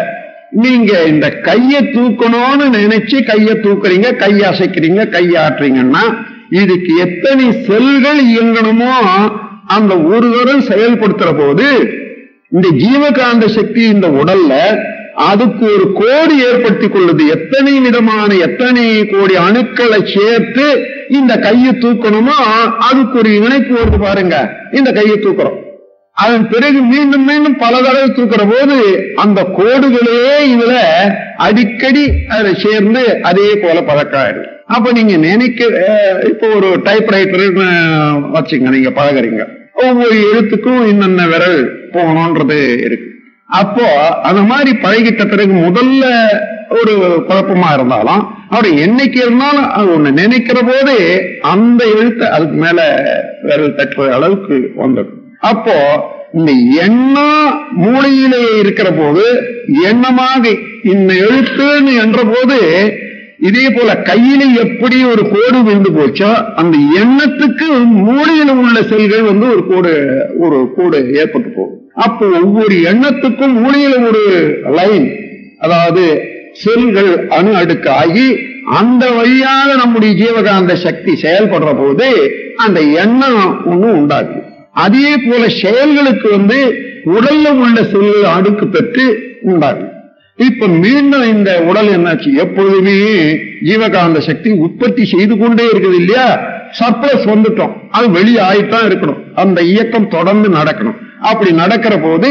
நீங்க இந்த கைய தூக்கணும்னு நினைச்சு கைய தூக்குறீங்க கை அசைக்கிறீங்க கை ஆட்டுறீங்கன்னா இதுக்கு எத்தனை செல்கள் இயங்கணுமோ அந்த ஒரு தரம் செயல்படுத்துற போது இந்த ஜீவகாந்த சக்தி இந்த உடல்ல அதுக்கு ஒரு கோடி ஏற்படுத்தி கொள்ளுது எத்தனை விதமான எத்தனை கோடி அணுக்களை சேர்த்து இந்த கையை தூக்கணுமோ அதுக்கு ஒரு இணைப்பு வருது பாருங்க இந்த கையை தூக்குறோம் அதன் பிறகு மீண்டும் மீண்டும் பல தடவை தூக்குற போது அந்த கோடுகளே இதுல அடிக்கடி அதை சேர்ந்து அதே போல பழக்காயிடும் அப்ப நீங்க நினைக்க அஹ், இப்போ ஒரு டைப்ரைட்டர் வச்சுங்க நீங்க பழகுறீங்க ஒவ்வொரு எழுத்துக்கும் இன்னென்ன விரல் போகணும்ன்றது இருக்கு அப்போ அந்த மாதிரி பழகிட்ட பிறகு முதல்ல ஒரு குழப்பமா இருந்தாலும் அவர் என்னைக்கு இருந்தாலும் அது ஒண்ணு நினைக்கிற போது அந்த எழுத்து அதுக்கு மேல விரல் தட்டுற அளவுக்கு வந்துடும் அப்போ இந்த எண்ணம் மூளையிலே இருக்கிற போது எண்ணமாக இந்த எழுத்துன்னு என்ற போது இதே போல கையில எப்படி ஒரு கோடு விழுந்து போச்சோ அந்த எண்ணத்துக்கு மூளையில உள்ள செல்கள் வந்து ஒரு கோடு ஒரு கோடு ஏற்பட்டு போகும் அப்போ ஒவ்வொரு எண்ணத்துக்கும் மூளையில ஒரு லைன் அதாவது செல்கள் அணு அடுக்கு ஆகி அந்த வழியாக நம்முடைய ஜீவகாந்த சக்தி செயல்படுற போது அந்த எண்ணம் ஒண்ணு உண்டாகுது அதே போல செயல்களுக்கு வந்து உடல்ல உள்ள செல்கள் அடுக்கு பெற்று உண்டாகுது இப்ப மீண்டும் இந்த உடல் என்னாச்சு எப்பொழுதுமே ஜீவகாந்த சக்தி உற்பத்தி செய்து கொண்டே இருக்குது இல்லையா சர்ப்ளஸ் வந்துட்டோம் அது வெளியே ஆயிட்டான் இருக்கணும் அந்த இயக்கம் தொடர்ந்து நடக்கணும் அப்படி நடக்கிற போது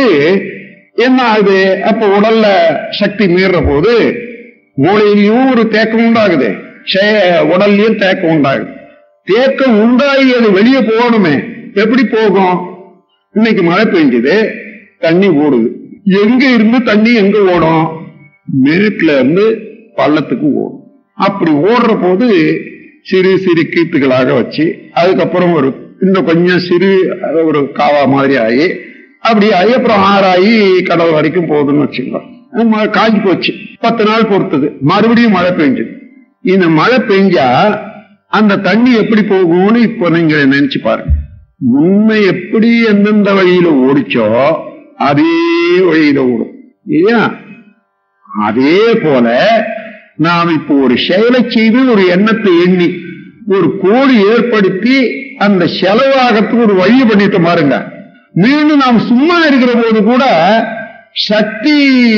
என்ன ஆகுது அப்ப உடல்ல சக்தி மீறுற போது மூளையிலையும் ஒரு தேக்கம் உண்டாகுது செய- உடல்லயும் தேக்கம் உண்டாகுது தேக்கம் உண்டாகி அது வெளியே போகணுமே எப்படி போகும் இன்னைக்கு மழை பெஞ்சது தண்ணி ஓடுது எங்க இருந்து தண்ணி எங்க ஓடும் மேட்ல இருந்து பள்ளத்துக்கு ஓடும் அப்படி ஓடுற போது சிறு சிறு கீத்துகளாக வச்சு அதுக்கப்புறம் ஒரு இன்னும் கொஞ்சம் சிறு ஒரு காவா மாதிரி ஆகி அப்படி ஆகி அப்புறம் ஆறாகி கடல் வரைக்கும் போகுதுன்னு வச்சுக்கலாம் அது மழை காஞ்சி போச்சு பத்து நாள் பொறுத்தது மறுபடியும் மழை பெஞ்சது இந்த மழை பெஞ்சா அந்த தண்ணி எப்படி போகும்னு இப்போ நீங்க நினைச்சு பாருங்க முன்ன எப்படி எந்தெந்த வழியில ஓடிச்சோ அதே வழியில ஓடும் இல்லையா அதே போல நாம் இப்போ ஒரு செயலை செய்து ஒரு எண்ணத்தை எண்ணி ஒரு கோடி ஏற்படுத்தி அந்த செலவாகத்துக்கு ஒரு வழி பண்ணிட்டு பாருங்க மீண்டும் நாம் சும்மா இருக்கிற போது கூட சக்தி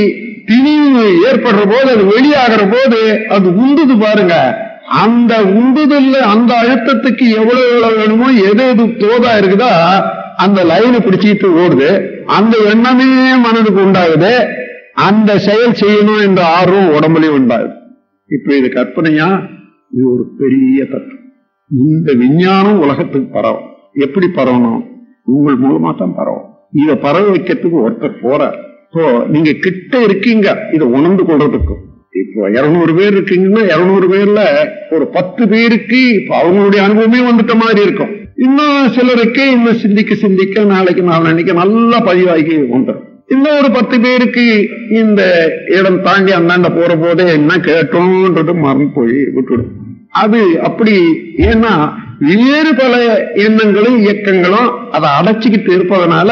திணிவு ஏற்படுற போது அது வெளியாகிற போது அது உந்துது பாருங்க அந்த உந்துதல்ல அந்த அழுத்தத்துக்கு எவ்வளவு எவ்வளவு வேணுமோ எது எது தோதா இருக்குதோ அந்த லைனை பிடிச்சிட்டு ஓடுது அந்த எண்ணமே மனதுக்கு உண்டாகுது அந்த செயல் செய்யணும் என்ற ஆர்வம் உடம்புலயும் உண்டாகுது இப்ப இது கற்பனையா இது ஒரு பெரிய தத்துவம் இந்த விஞ்ஞானம் உலகத்துக்கு பரவும் எப்படி பரவணும் உங்கள் மூலமா தான் பரவும் இத பரவ வைக்கிறதுக்கு ஒருத்தர் போறார் இப்போ நீங்க கிட்ட இருக்கீங்க இதை உணர்ந்து கொள்றதுக்கு இப்போ இருநூறு பேர் இருக்கீங்கன்னா இருநூறு பேர்ல ஒரு பத்து பேருக்கு இப்ப அவங்களுடைய அனுபவமே வந்துட்ட மாதிரி இருக்கும் இன்னும் சிலருக்கு இன்னும் சிந்திக்க சிந்திக்க நாளைக்கு நாளைக்கு நல்லா பதிவாகி வந்துடும் இன்னும் ஒரு பத்து பேருக்கு இந்த இடம் தாண்டி அந்தாண்ட போற போதே என்ன கேட்டோன்றது மறந்து போய் விட்டுடும் அது அப்படி ஏன்னா வேறு பல எண்ணங்களும் இயக்கங்களும் அதை அடைச்சிக்கிட்டு இருப்பதனால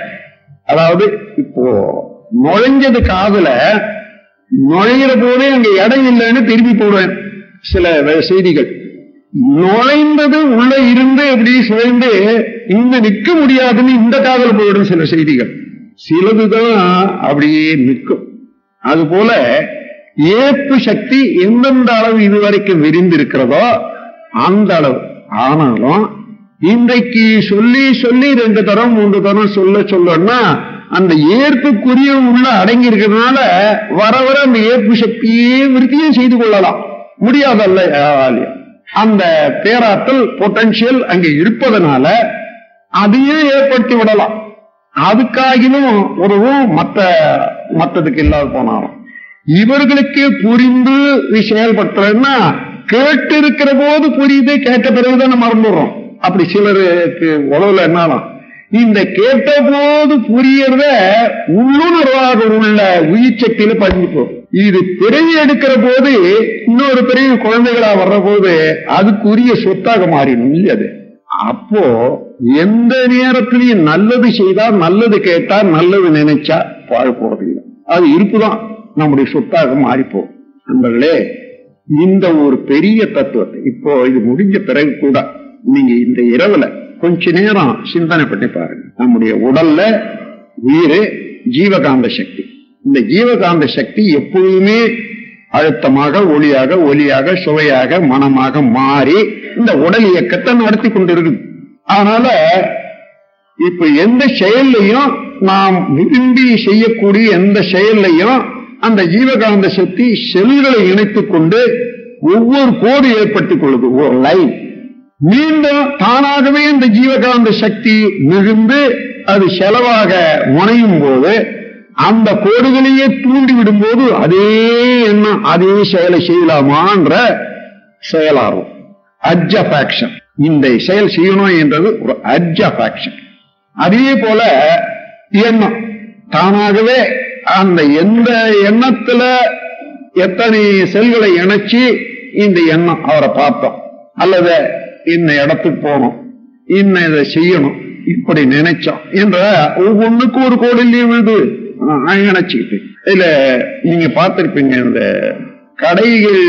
அதாவது இப்போ நுழைஞ்சது காதுல நுழையிற போதே அங்க இடம் இல்லைன்னு திரும்பி போடுவேன் சில வே- செய்திகள் நுழைந்தது உள்ள இருந்து எப்படி சுழந்து இங்க நிக்க முடியாதுன்னு இந்த காதல போயிடும் சில செய்திகள் சிலதுதான் அப்படியே நிற்கும் அது போல ஏற்பு சக்தி எந்தெந்த அளவு இதுவரைக்கும் விரிந்திருக்கிறதோ அந்த அளவு ஆனாலும் இன்றைக்கு சொல்லி சொல்லி ரெண்டு தரம் மூன்று தரம் சொல்ல சொல்லணும்னா அந்த ஏற்புக்குரிய உள்ள அடங்கி இருக்கிறதுனால வர வர அந்த ஏற்பு சக்தியே விருத்தியும் செய்து கொள்ளலாம் முடியாதல்ல யாராலையும். அந்த பேராற்றல் பொட்டன்ஷியல் அங்கே இருப்பதனால அதையும் ஏற்படுத்தி விடலாம் அதுக்காகிலும் உறவும் மத்த மத்ததுக்கு இல்லாத போனாலும் இவர்களுக்கு புரிந்து இது செயல்படுத்துறதுன்னா கேட்டு இருக்கிற போது புரியுது கேட்ட பிறகுதான் மறந்துடுறோம் அப்படி சிலருக்கு உழவுல என்னாலும் இந்த கேட்ட போது புரியறத உள்ளுணர்வாக உள்ள உயிர் சக்தியில பதிஞ்சு போகும் இது பிறவி எடுக்கிற போது இன்னொரு பிறவி குழந்தைகளா வர்ற போது அதுக்குரிய சொத்தாக மாறிடும் இல்லையா அது அப்போ எந்த நேரத்திலையும் நல்லது செய்தா நல்லது கேட்டா நல்லது நினைச்சா வாழ போறது இல்லை அது இருப்புதான் நம்முடைய சொத்தாக மாறிப்போம் நண்பர்களே இந்த ஒரு பெரிய தத்துவத்தை இப்போ இது முடிஞ்ச பிறகு கூட நீங்க இந்த இரவுல கொஞ்ச நேரம் சிந்தனை பண்ணி பாருங்க நம்முடைய உடல்ல உயிர் ஜீவகாந்த சக்தி இந்த ஜீவகாந்த சக்தி எப்பொழுதுமே அழுத்தமாக ஒளியாக ஒலியாக சுவையாக மனமாக மாறி இந்த உடல் இயக்கத்தை நடத்தி கொண்டிருக்குது அதனால இப்ப எந்த செயல்லையும் நாம் விரும்பி செய்யக்கூடிய எந்த செயல்லையும் அந்த ஜீவகாந்த சக்தி செல்களை இணைத்துக் கொண்டு ஒவ்வொரு கோடு ஏற்பட்டுக் கொள்ளுது ஒரு லைன் மீண்டும் தானாகவே இந்த ஜீவகாந்த சக்தி மிகுந்து அது செலவாக முனையும் போது அந்த கோடுகளையே தூண்டி விடும்போது அதே எண்ணம் அதே செயலை செய்யலாமான்ற செயலாகும் அட்ஜ ஃபேக்ஷன் இந்த செயல் செய்யணும் என்றது ஒரு அட்ஜ ஃபேக்ஷன் அதே போல எண்ணம் தானாகவே அந்த எந்த எண்ணத்துல எத்தனை செல்களை இணைச்சு இந்த எண்ணம் அவரை பார்த்தோம் அல்லது இந்த இடத்துக்கு போகணும் இன்ன இதை செய்யணும் இப்படி நினைச்சோம் என்ற ஒவ்வொன்றுக்கும் ஒரு கோடிலையும் விழுது இணைச்சுக்கிட்டு இதுல நீங்க பார்த்திருப்பீங்க இந்த கடைகள்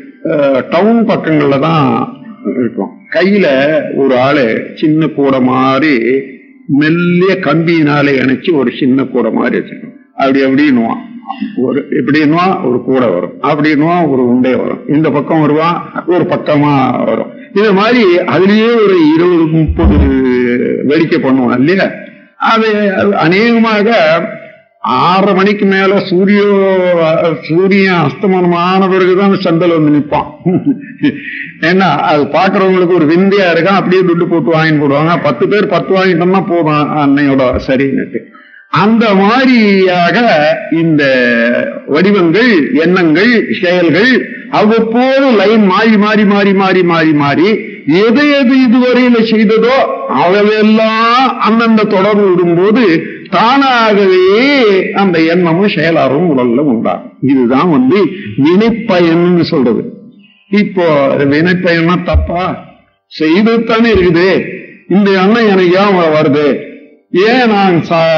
டவுன் பக்கங்கள்ல தான் இருக்கும் கையில ஒரு ஆளு சின்ன கூடை மாதிரி மெல்லிய கம்பியினாலே இணைச்சு ஒரு சின்ன கூடை மாதிரி வச்சிருக்கோம் அப்படி அப்படின்னுவான் ஒரு எப்படின்னுவா ஒரு கூடை வரும் அப்படின்னுவா ஒரு உண்டை வரும் இந்த பக்கம் வருவான் ஒரு பக்கமா வரும் இது மாதிரி அதுலயே ஒரு இருபது முப்பது வேடிக்கை பண்ணுவான் இல்லையா அது அநேகமாக ஆறரை மணிக்கு மேல சூரிய சூரியன் அஸ்தமனமான பிறகுதான் சந்தையில் வந்து நிற்பான் ஏன்னா அது பாக்குறவங்களுக்கு ஒரு விந்தியா இருக்கான் அப்படியே துட்டு போட்டு வாங்கி போடுவாங்க பத்து பேர் பத்து வாங்கிட்டோம்னா போதும் அன்னையோட சரின்னுட்டு அந்த மாதிரியாக இந்த வடிவங்கள் எண்ணங்கள் செயல்கள் அவ்வப்போது லைன் மாறி மாறி மாறி மாறி மாறி மாறி எது எது இதுவரையில செய்ததோ அவையெல்லாம் அந்தந்த தொடர்பு விடும்போது தானாகவே அந்த எண்ணமும் செயலாரும் உடல்ல உண்டாகும் இதுதான் வந்து வினைப்பயன்னு சொல்றது இப்போ வினைப்பயன்னா தப்பா செய்து தானே இருக்குது இந்த எண்ணம் எனக்கு ஏன் வருது ஏன் நான்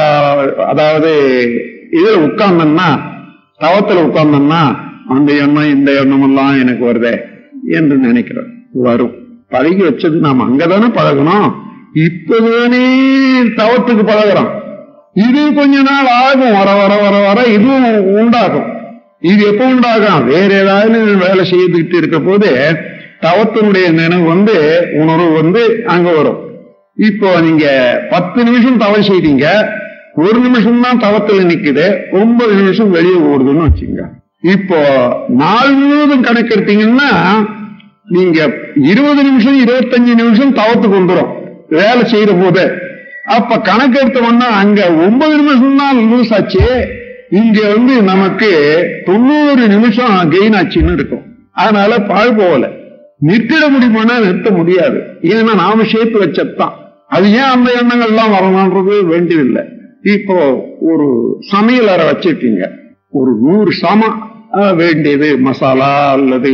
அதாவது இதுல உட்கார்ந்தேன்னா தவத்துல உட்கார்ந்தேன்னா அந்த எண்ணம் இந்த எண்ணம் எல்லாம் எனக்கு வருதே என்று நினைக்கிறேன் வரும் பழகி வச்சது நாம் அங்கதானே பழகணும் இப்பதானே தவத்துக்கு பழகிறோம் இது கொஞ்ச நாள் ஆகும் வர வர வர வர இதுவும் உண்டாகும் இது எப்ப உண்டாகும் வேற ஏதாவது வேலை செய்துக்கிட்டு இருக்க போது தவத்தினுடைய நினைவு வந்து உணர்வு வந்து அங்க வரும் இப்போ நீங்க பத்து நிமிஷம் தவறு செய்தீங்க ஒரு நிமிஷம் தான் தவத்துல நிக்குது ஒன்பது நிமிஷம் வெளியே ஓடுதுன்னு வச்சுங்க இப்போ நாள் முழுவதும் கணக்கெடுத்தீங்கன்னா நீங்க இருபது நிமிஷம் இருபத்தஞ்சு நிமிஷம் தவத்துக்கு வந்துடும் வேலை செய்யற போது அப்ப கணக்கெடுத்தோம்னா அங்க ஒன்பது நிமிஷம் தான் லூஸ் ஆச்சு இங்க வந்து நமக்கு தொண்ணூறு நிமிஷம் கெயின் ஆச்சுன்னு இருக்கும் அதனால பாழ் போகல நிறுத்திட முடியுமானா நிறுத்த முடியாது ஏன்னா நாம சேர்த்து வச்சதுதான் அது ஏன் அந்த எண்ணங்கள் எல்லாம் வரணும்ன்றது வேண்டியதில்லை இப்போ ஒரு சமையல் அறை வச்சிருக்கீங்க ஒரு நூறு சாமா வேண்டியது மசாலா அல்லது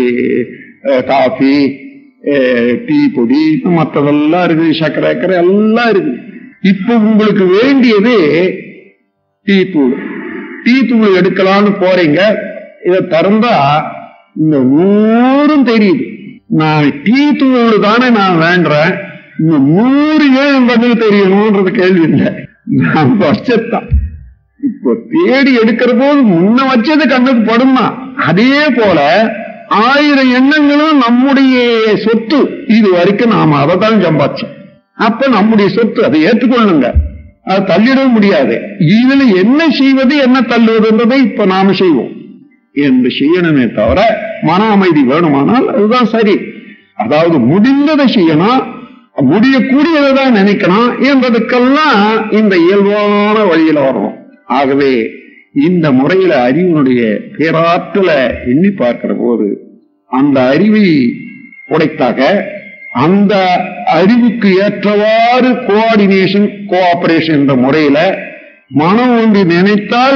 காஃபி டீ பொடி மற்றதெல்லாம் இருக்குது சக்கரை சக்கரை எல்லாம் இருக்கு இப்போ உங்களுக்கு வேண்டியது டீ தூள் டீ தூள் எடுக்கலாம்னு போறீங்க இதை திறந்தா இந்த நூறும் தெரியுது நான் டீ தூள் தானே நான் வேண்டேன் இந்த நூறு ஏன் பதில் தெரியணும்ன்றது கேள்வி இல்லை நான் வச்சத்தான் இப்போ தேடி எடுக்கிற போது முன்ன வச்சது கண்ணுக்கு படுமா அதே போல ஆயிரம் எண்ணங்களும் நம்முடைய சொத்து இது வரைக்கும் நாம அதை தான் சம்பாதிச்சோம் அப்ப நம்முடைய சொத்து அதை ஏற்றுக்கொள்ளுங்க அது தள்ளிடவும் முடியாது இதுல என்ன செய்வது என்ன தள்ளுவதுன்றதை இப்ப நாம செய்வோம் என்று செய்யணுமே தவிர மன அமைதி வேணுமானால் அதுதான் சரி அதாவது முடிந்ததை செய்யணும் முடியக்கூடியதை தான் நினைக்கணும் என்பதுக்கெல்லாம் இந்த இயல்பான வழியில வரணும் ஆகவே இந்த முறையில அறிவினுடைய பேராற்றல எண்ணி பார்க்கிற போது அந்த அறிவை உடைத்தாக அந்த அறிவுக்கு ஏற்றவாறு கோஆர்டினேஷன் கோஆபரேஷன் என்ற முறையில மனம் ஒன்று நினைத்தால்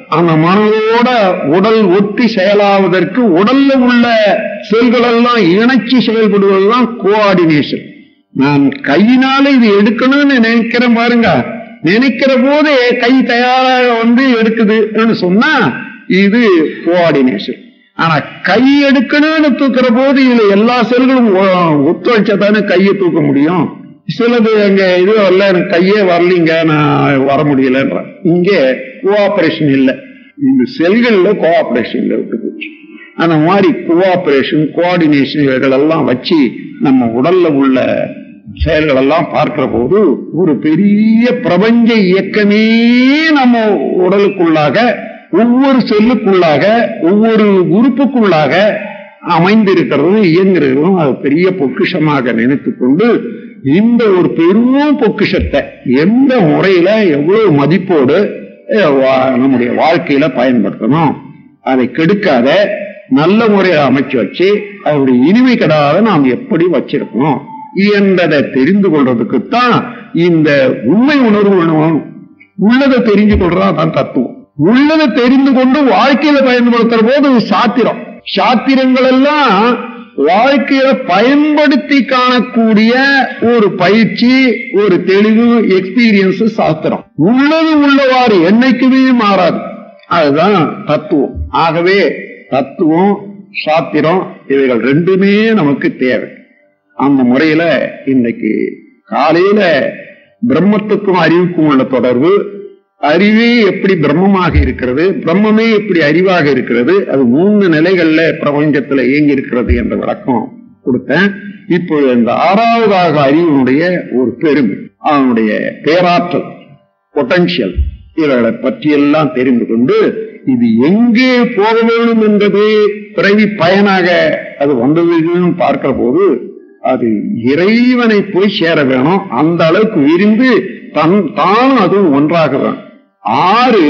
அந்த மனதோட உடல் ஒட்டி செயலாவதற்கு உடல்ல உள்ள செல்கள் எல்லாம் இணைச்சி செயல்படுவதுதான் கோஆர்டினேஷன் நான் கையினால இது எடுக்கணும்னு நினைக்கிறேன் பாருங்க நினைக்கிற போதே கை தயாராக வந்து எடுக்குதுன்னு சொன்னா இது கோஆர்டினேஷன் ஆனா கை எடுக்கணும்னு தூக்குற போது இதுல எல்லா செல்களும் ஒ- ஒத்துழைச்சா தானே கையை தூக்க முடியும் சிலது எங்க இது வரல எனக்கு கையே வரலீங்க நான் வர முடியலன்ற இங்க கோஆபரேஷன் இல்லை இந்த செல்கள்ல கோஆபரேஷன் இல்லை விட்டு போச்சு அந்த மாதிரி கோஆபரேஷன் கோஆர்டினேஷன் இவைகள் எல்லாம் வச்சு நம்ம உடல்ல உள்ள செயல்கள் எல்லாம் பார்க்கிற போது ஒரு பெரிய பிரபஞ்ச இயக்கமே நம்ம உடலுக்குள்ளாக ஒவ்வொரு செல்லுக்குள்ளாக ஒவ்வொரு உறுப்புக்குள்ளாக அமைந்திருக்கிறதும் இயங்குறதும் அது பெரிய பொக்கிஷமாக நினைத்துக் கொண்டு இந்த ஒரு பெரும் பொக்கிஷத்தை எந்த முறையில எவ்வளவு மதிப்போடு அஹ், வா- நம்முடைய வாழ்க்கையில பயன்படுத்தணும் அதை கெடுக்காத நல்ல முறையை அமைச்சு வச்சு அவருடைய இனிமை கெடாத நாம் எப்படி வச்சிருக்கணும் என்பதை தெரிந்து கொள்றதுக்குத்தான் இந்த உண்மை உணர்வு வேணும் உள்ளதை தெரிஞ்சு கொள்றதா தான் தத்துவம் உள்ளதை தெரிந்து கொண்டு வாழ்க்கையில பயன்படுத்துற போது இது சாத்திரம் சாத்திரங்கள் எல்லாம் வாழ்க்கையில பயன்படுத்தி காணக்கூடிய ஒரு பயிற்சி ஒரு தெளிவு எக்ஸ்பீரியன்ஸ் சாஸ்திரம் உள்ளது உள்ளவாறு என்னைக்குமே மாறாது அதுதான் தத்துவம் ஆகவே தத்துவம் சாத்திரம் இவைகள் ரெண்டுமே நமக்கு தேவை அந்த முறையில இன்னைக்கு காலையில பிரம்மத்துக்கும் அறிவுக்கும் உள்ள தொடர்பு அறிவே எப்படி பிரம்மமாக இருக்கிறது பிரம்மமே எப்படி அறிவாக இருக்கிறது அது மூணு நிலைகள்ல பிரபஞ்சத்துல இயங்கி இருக்கிறது என்ற விளக்கம் கொடுத்தேன் இப்போ இந்த ஆறாவதாக அறிவினுடைய ஒரு பெருமை அவனுடைய பேராற்றல் பொட்டன்ஷியல் இவர்களை பற்றியெல்லாம் தெரிந்து கொண்டு இது எங்கே போக வேண்டும் என்பது பிறவி பயனாக அது வந்ததுன்னு பார்க்கிற போது அது இறைவனை போய் சேர வேணும் அந்த அளவுக்கு விரிந்து தன் தானும் அதுவும் ஒன்றாக வேணும் ஆறு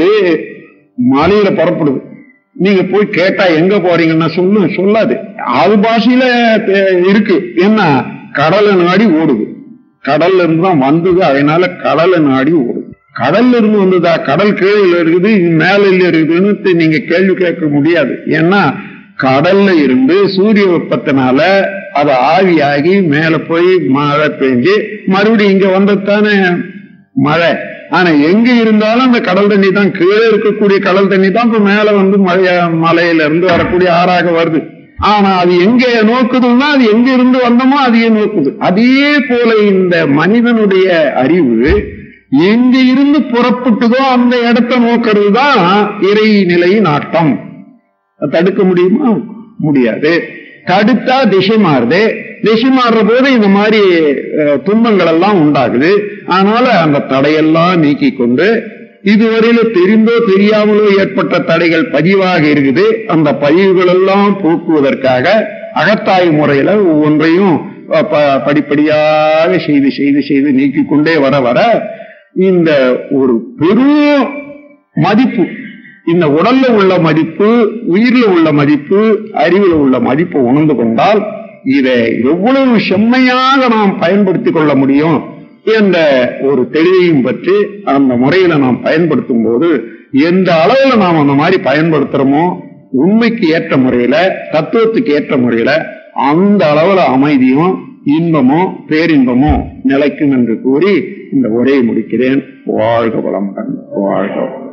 மலையில புறப்படுது நீங்க போய் கேட்டா எங்க போறீங்கன்னா சொல்லு சொல்லாது அது பாஷையில தே- இருக்கு என்ன கடலை நாடி ஓடுது கடல்ல இருந்து தான் வந்தது அதனால கடலை நாடி ஓடுது கடல்ல இருந்து வந்ததா கடல் கீழே இருக்குது இது மேல இல்ல இருக்குதுன்னு தி- நீங்க கேள்வி கேட்க முடியாது ஏன்னா கடல்ல இருந்து சூரிய வெப்பத்தினால அது ஆவியாகி மேல போய் மழை பெஞ்சு மறுபடியும் இங்க வந்ததானே மழை ஆனா எங்க இருந்தாலும் அந்த கடல் தண்ணி தான் கீழே இருக்கக்கூடிய கடல் தண்ணி தான் இப்ப மேல வந்து மழைய மலையில இருந்து வரக்கூடிய ஆறாக வருது ஆனா அது எங்க நோக்குதுன்னா அது எங்க இருந்து வந்தோமோ அதையே நோக்குது அதே போல இந்த மனிதனுடைய அறிவு எங்க இருந்து புறப்பட்டதோ அந்த இடத்தை நோக்கிறது தான் இறைநிலை நாட்டம் அது தடுக்க முடியுமா முடியாது தடுத்தா திசை மாறுது திசை மாறுற போது இந்த மாதிரி அஹ், துன்பங்கள் எல்லாம் உண்டாகுது அதனால அந்த தடையெல்லாம் நீக்கி கொண்டு இதுவரையில தெரிந்தோ தெரியாமலோ ஏற்பட்ட தடைகள் பதிவாக இருக்குது அந்த பதிவுகள் எல்லாம் போக்குவதற்காக அகத்தாய் முறையில ஒவ்வொன்றையும் அஹ், ப- படிப்படியாக செய்து செய்து செய்து நீக்கிக் கொண்டே வர வர இந்த ஒரு பெரும் மதிப்பு இந்த உடல்ல உள்ள மதிப்பு உயிர்ல உள்ள மதிப்பு அறிவுல உள்ள மதிப்பு உணர்ந்து கொண்டால் இதை எவ்வளவு செம்மையாக நாம் பயன்படுத்திக் கொள்ள முடியும் என்ற ஒரு தெளிவையும் பற்றி அந்த முறையில நாம் பயன்படுத்தும் போது எந்த அளவுல நாம் அந்த மாதிரி பயன்படுத்துறோமோ உண்மைக்கு ஏற்ற முறையில தத்துவத்துக்கு ஏற்ற முறையில அந்த அளவுல அமைதியும் இன்பமும் பேரின்பமும் நிலைக்கும் என்று கூறி இந்த உரையை முடிக்கிறேன் வாழ்க வளமுடன் வாழ்க வளமுடன்.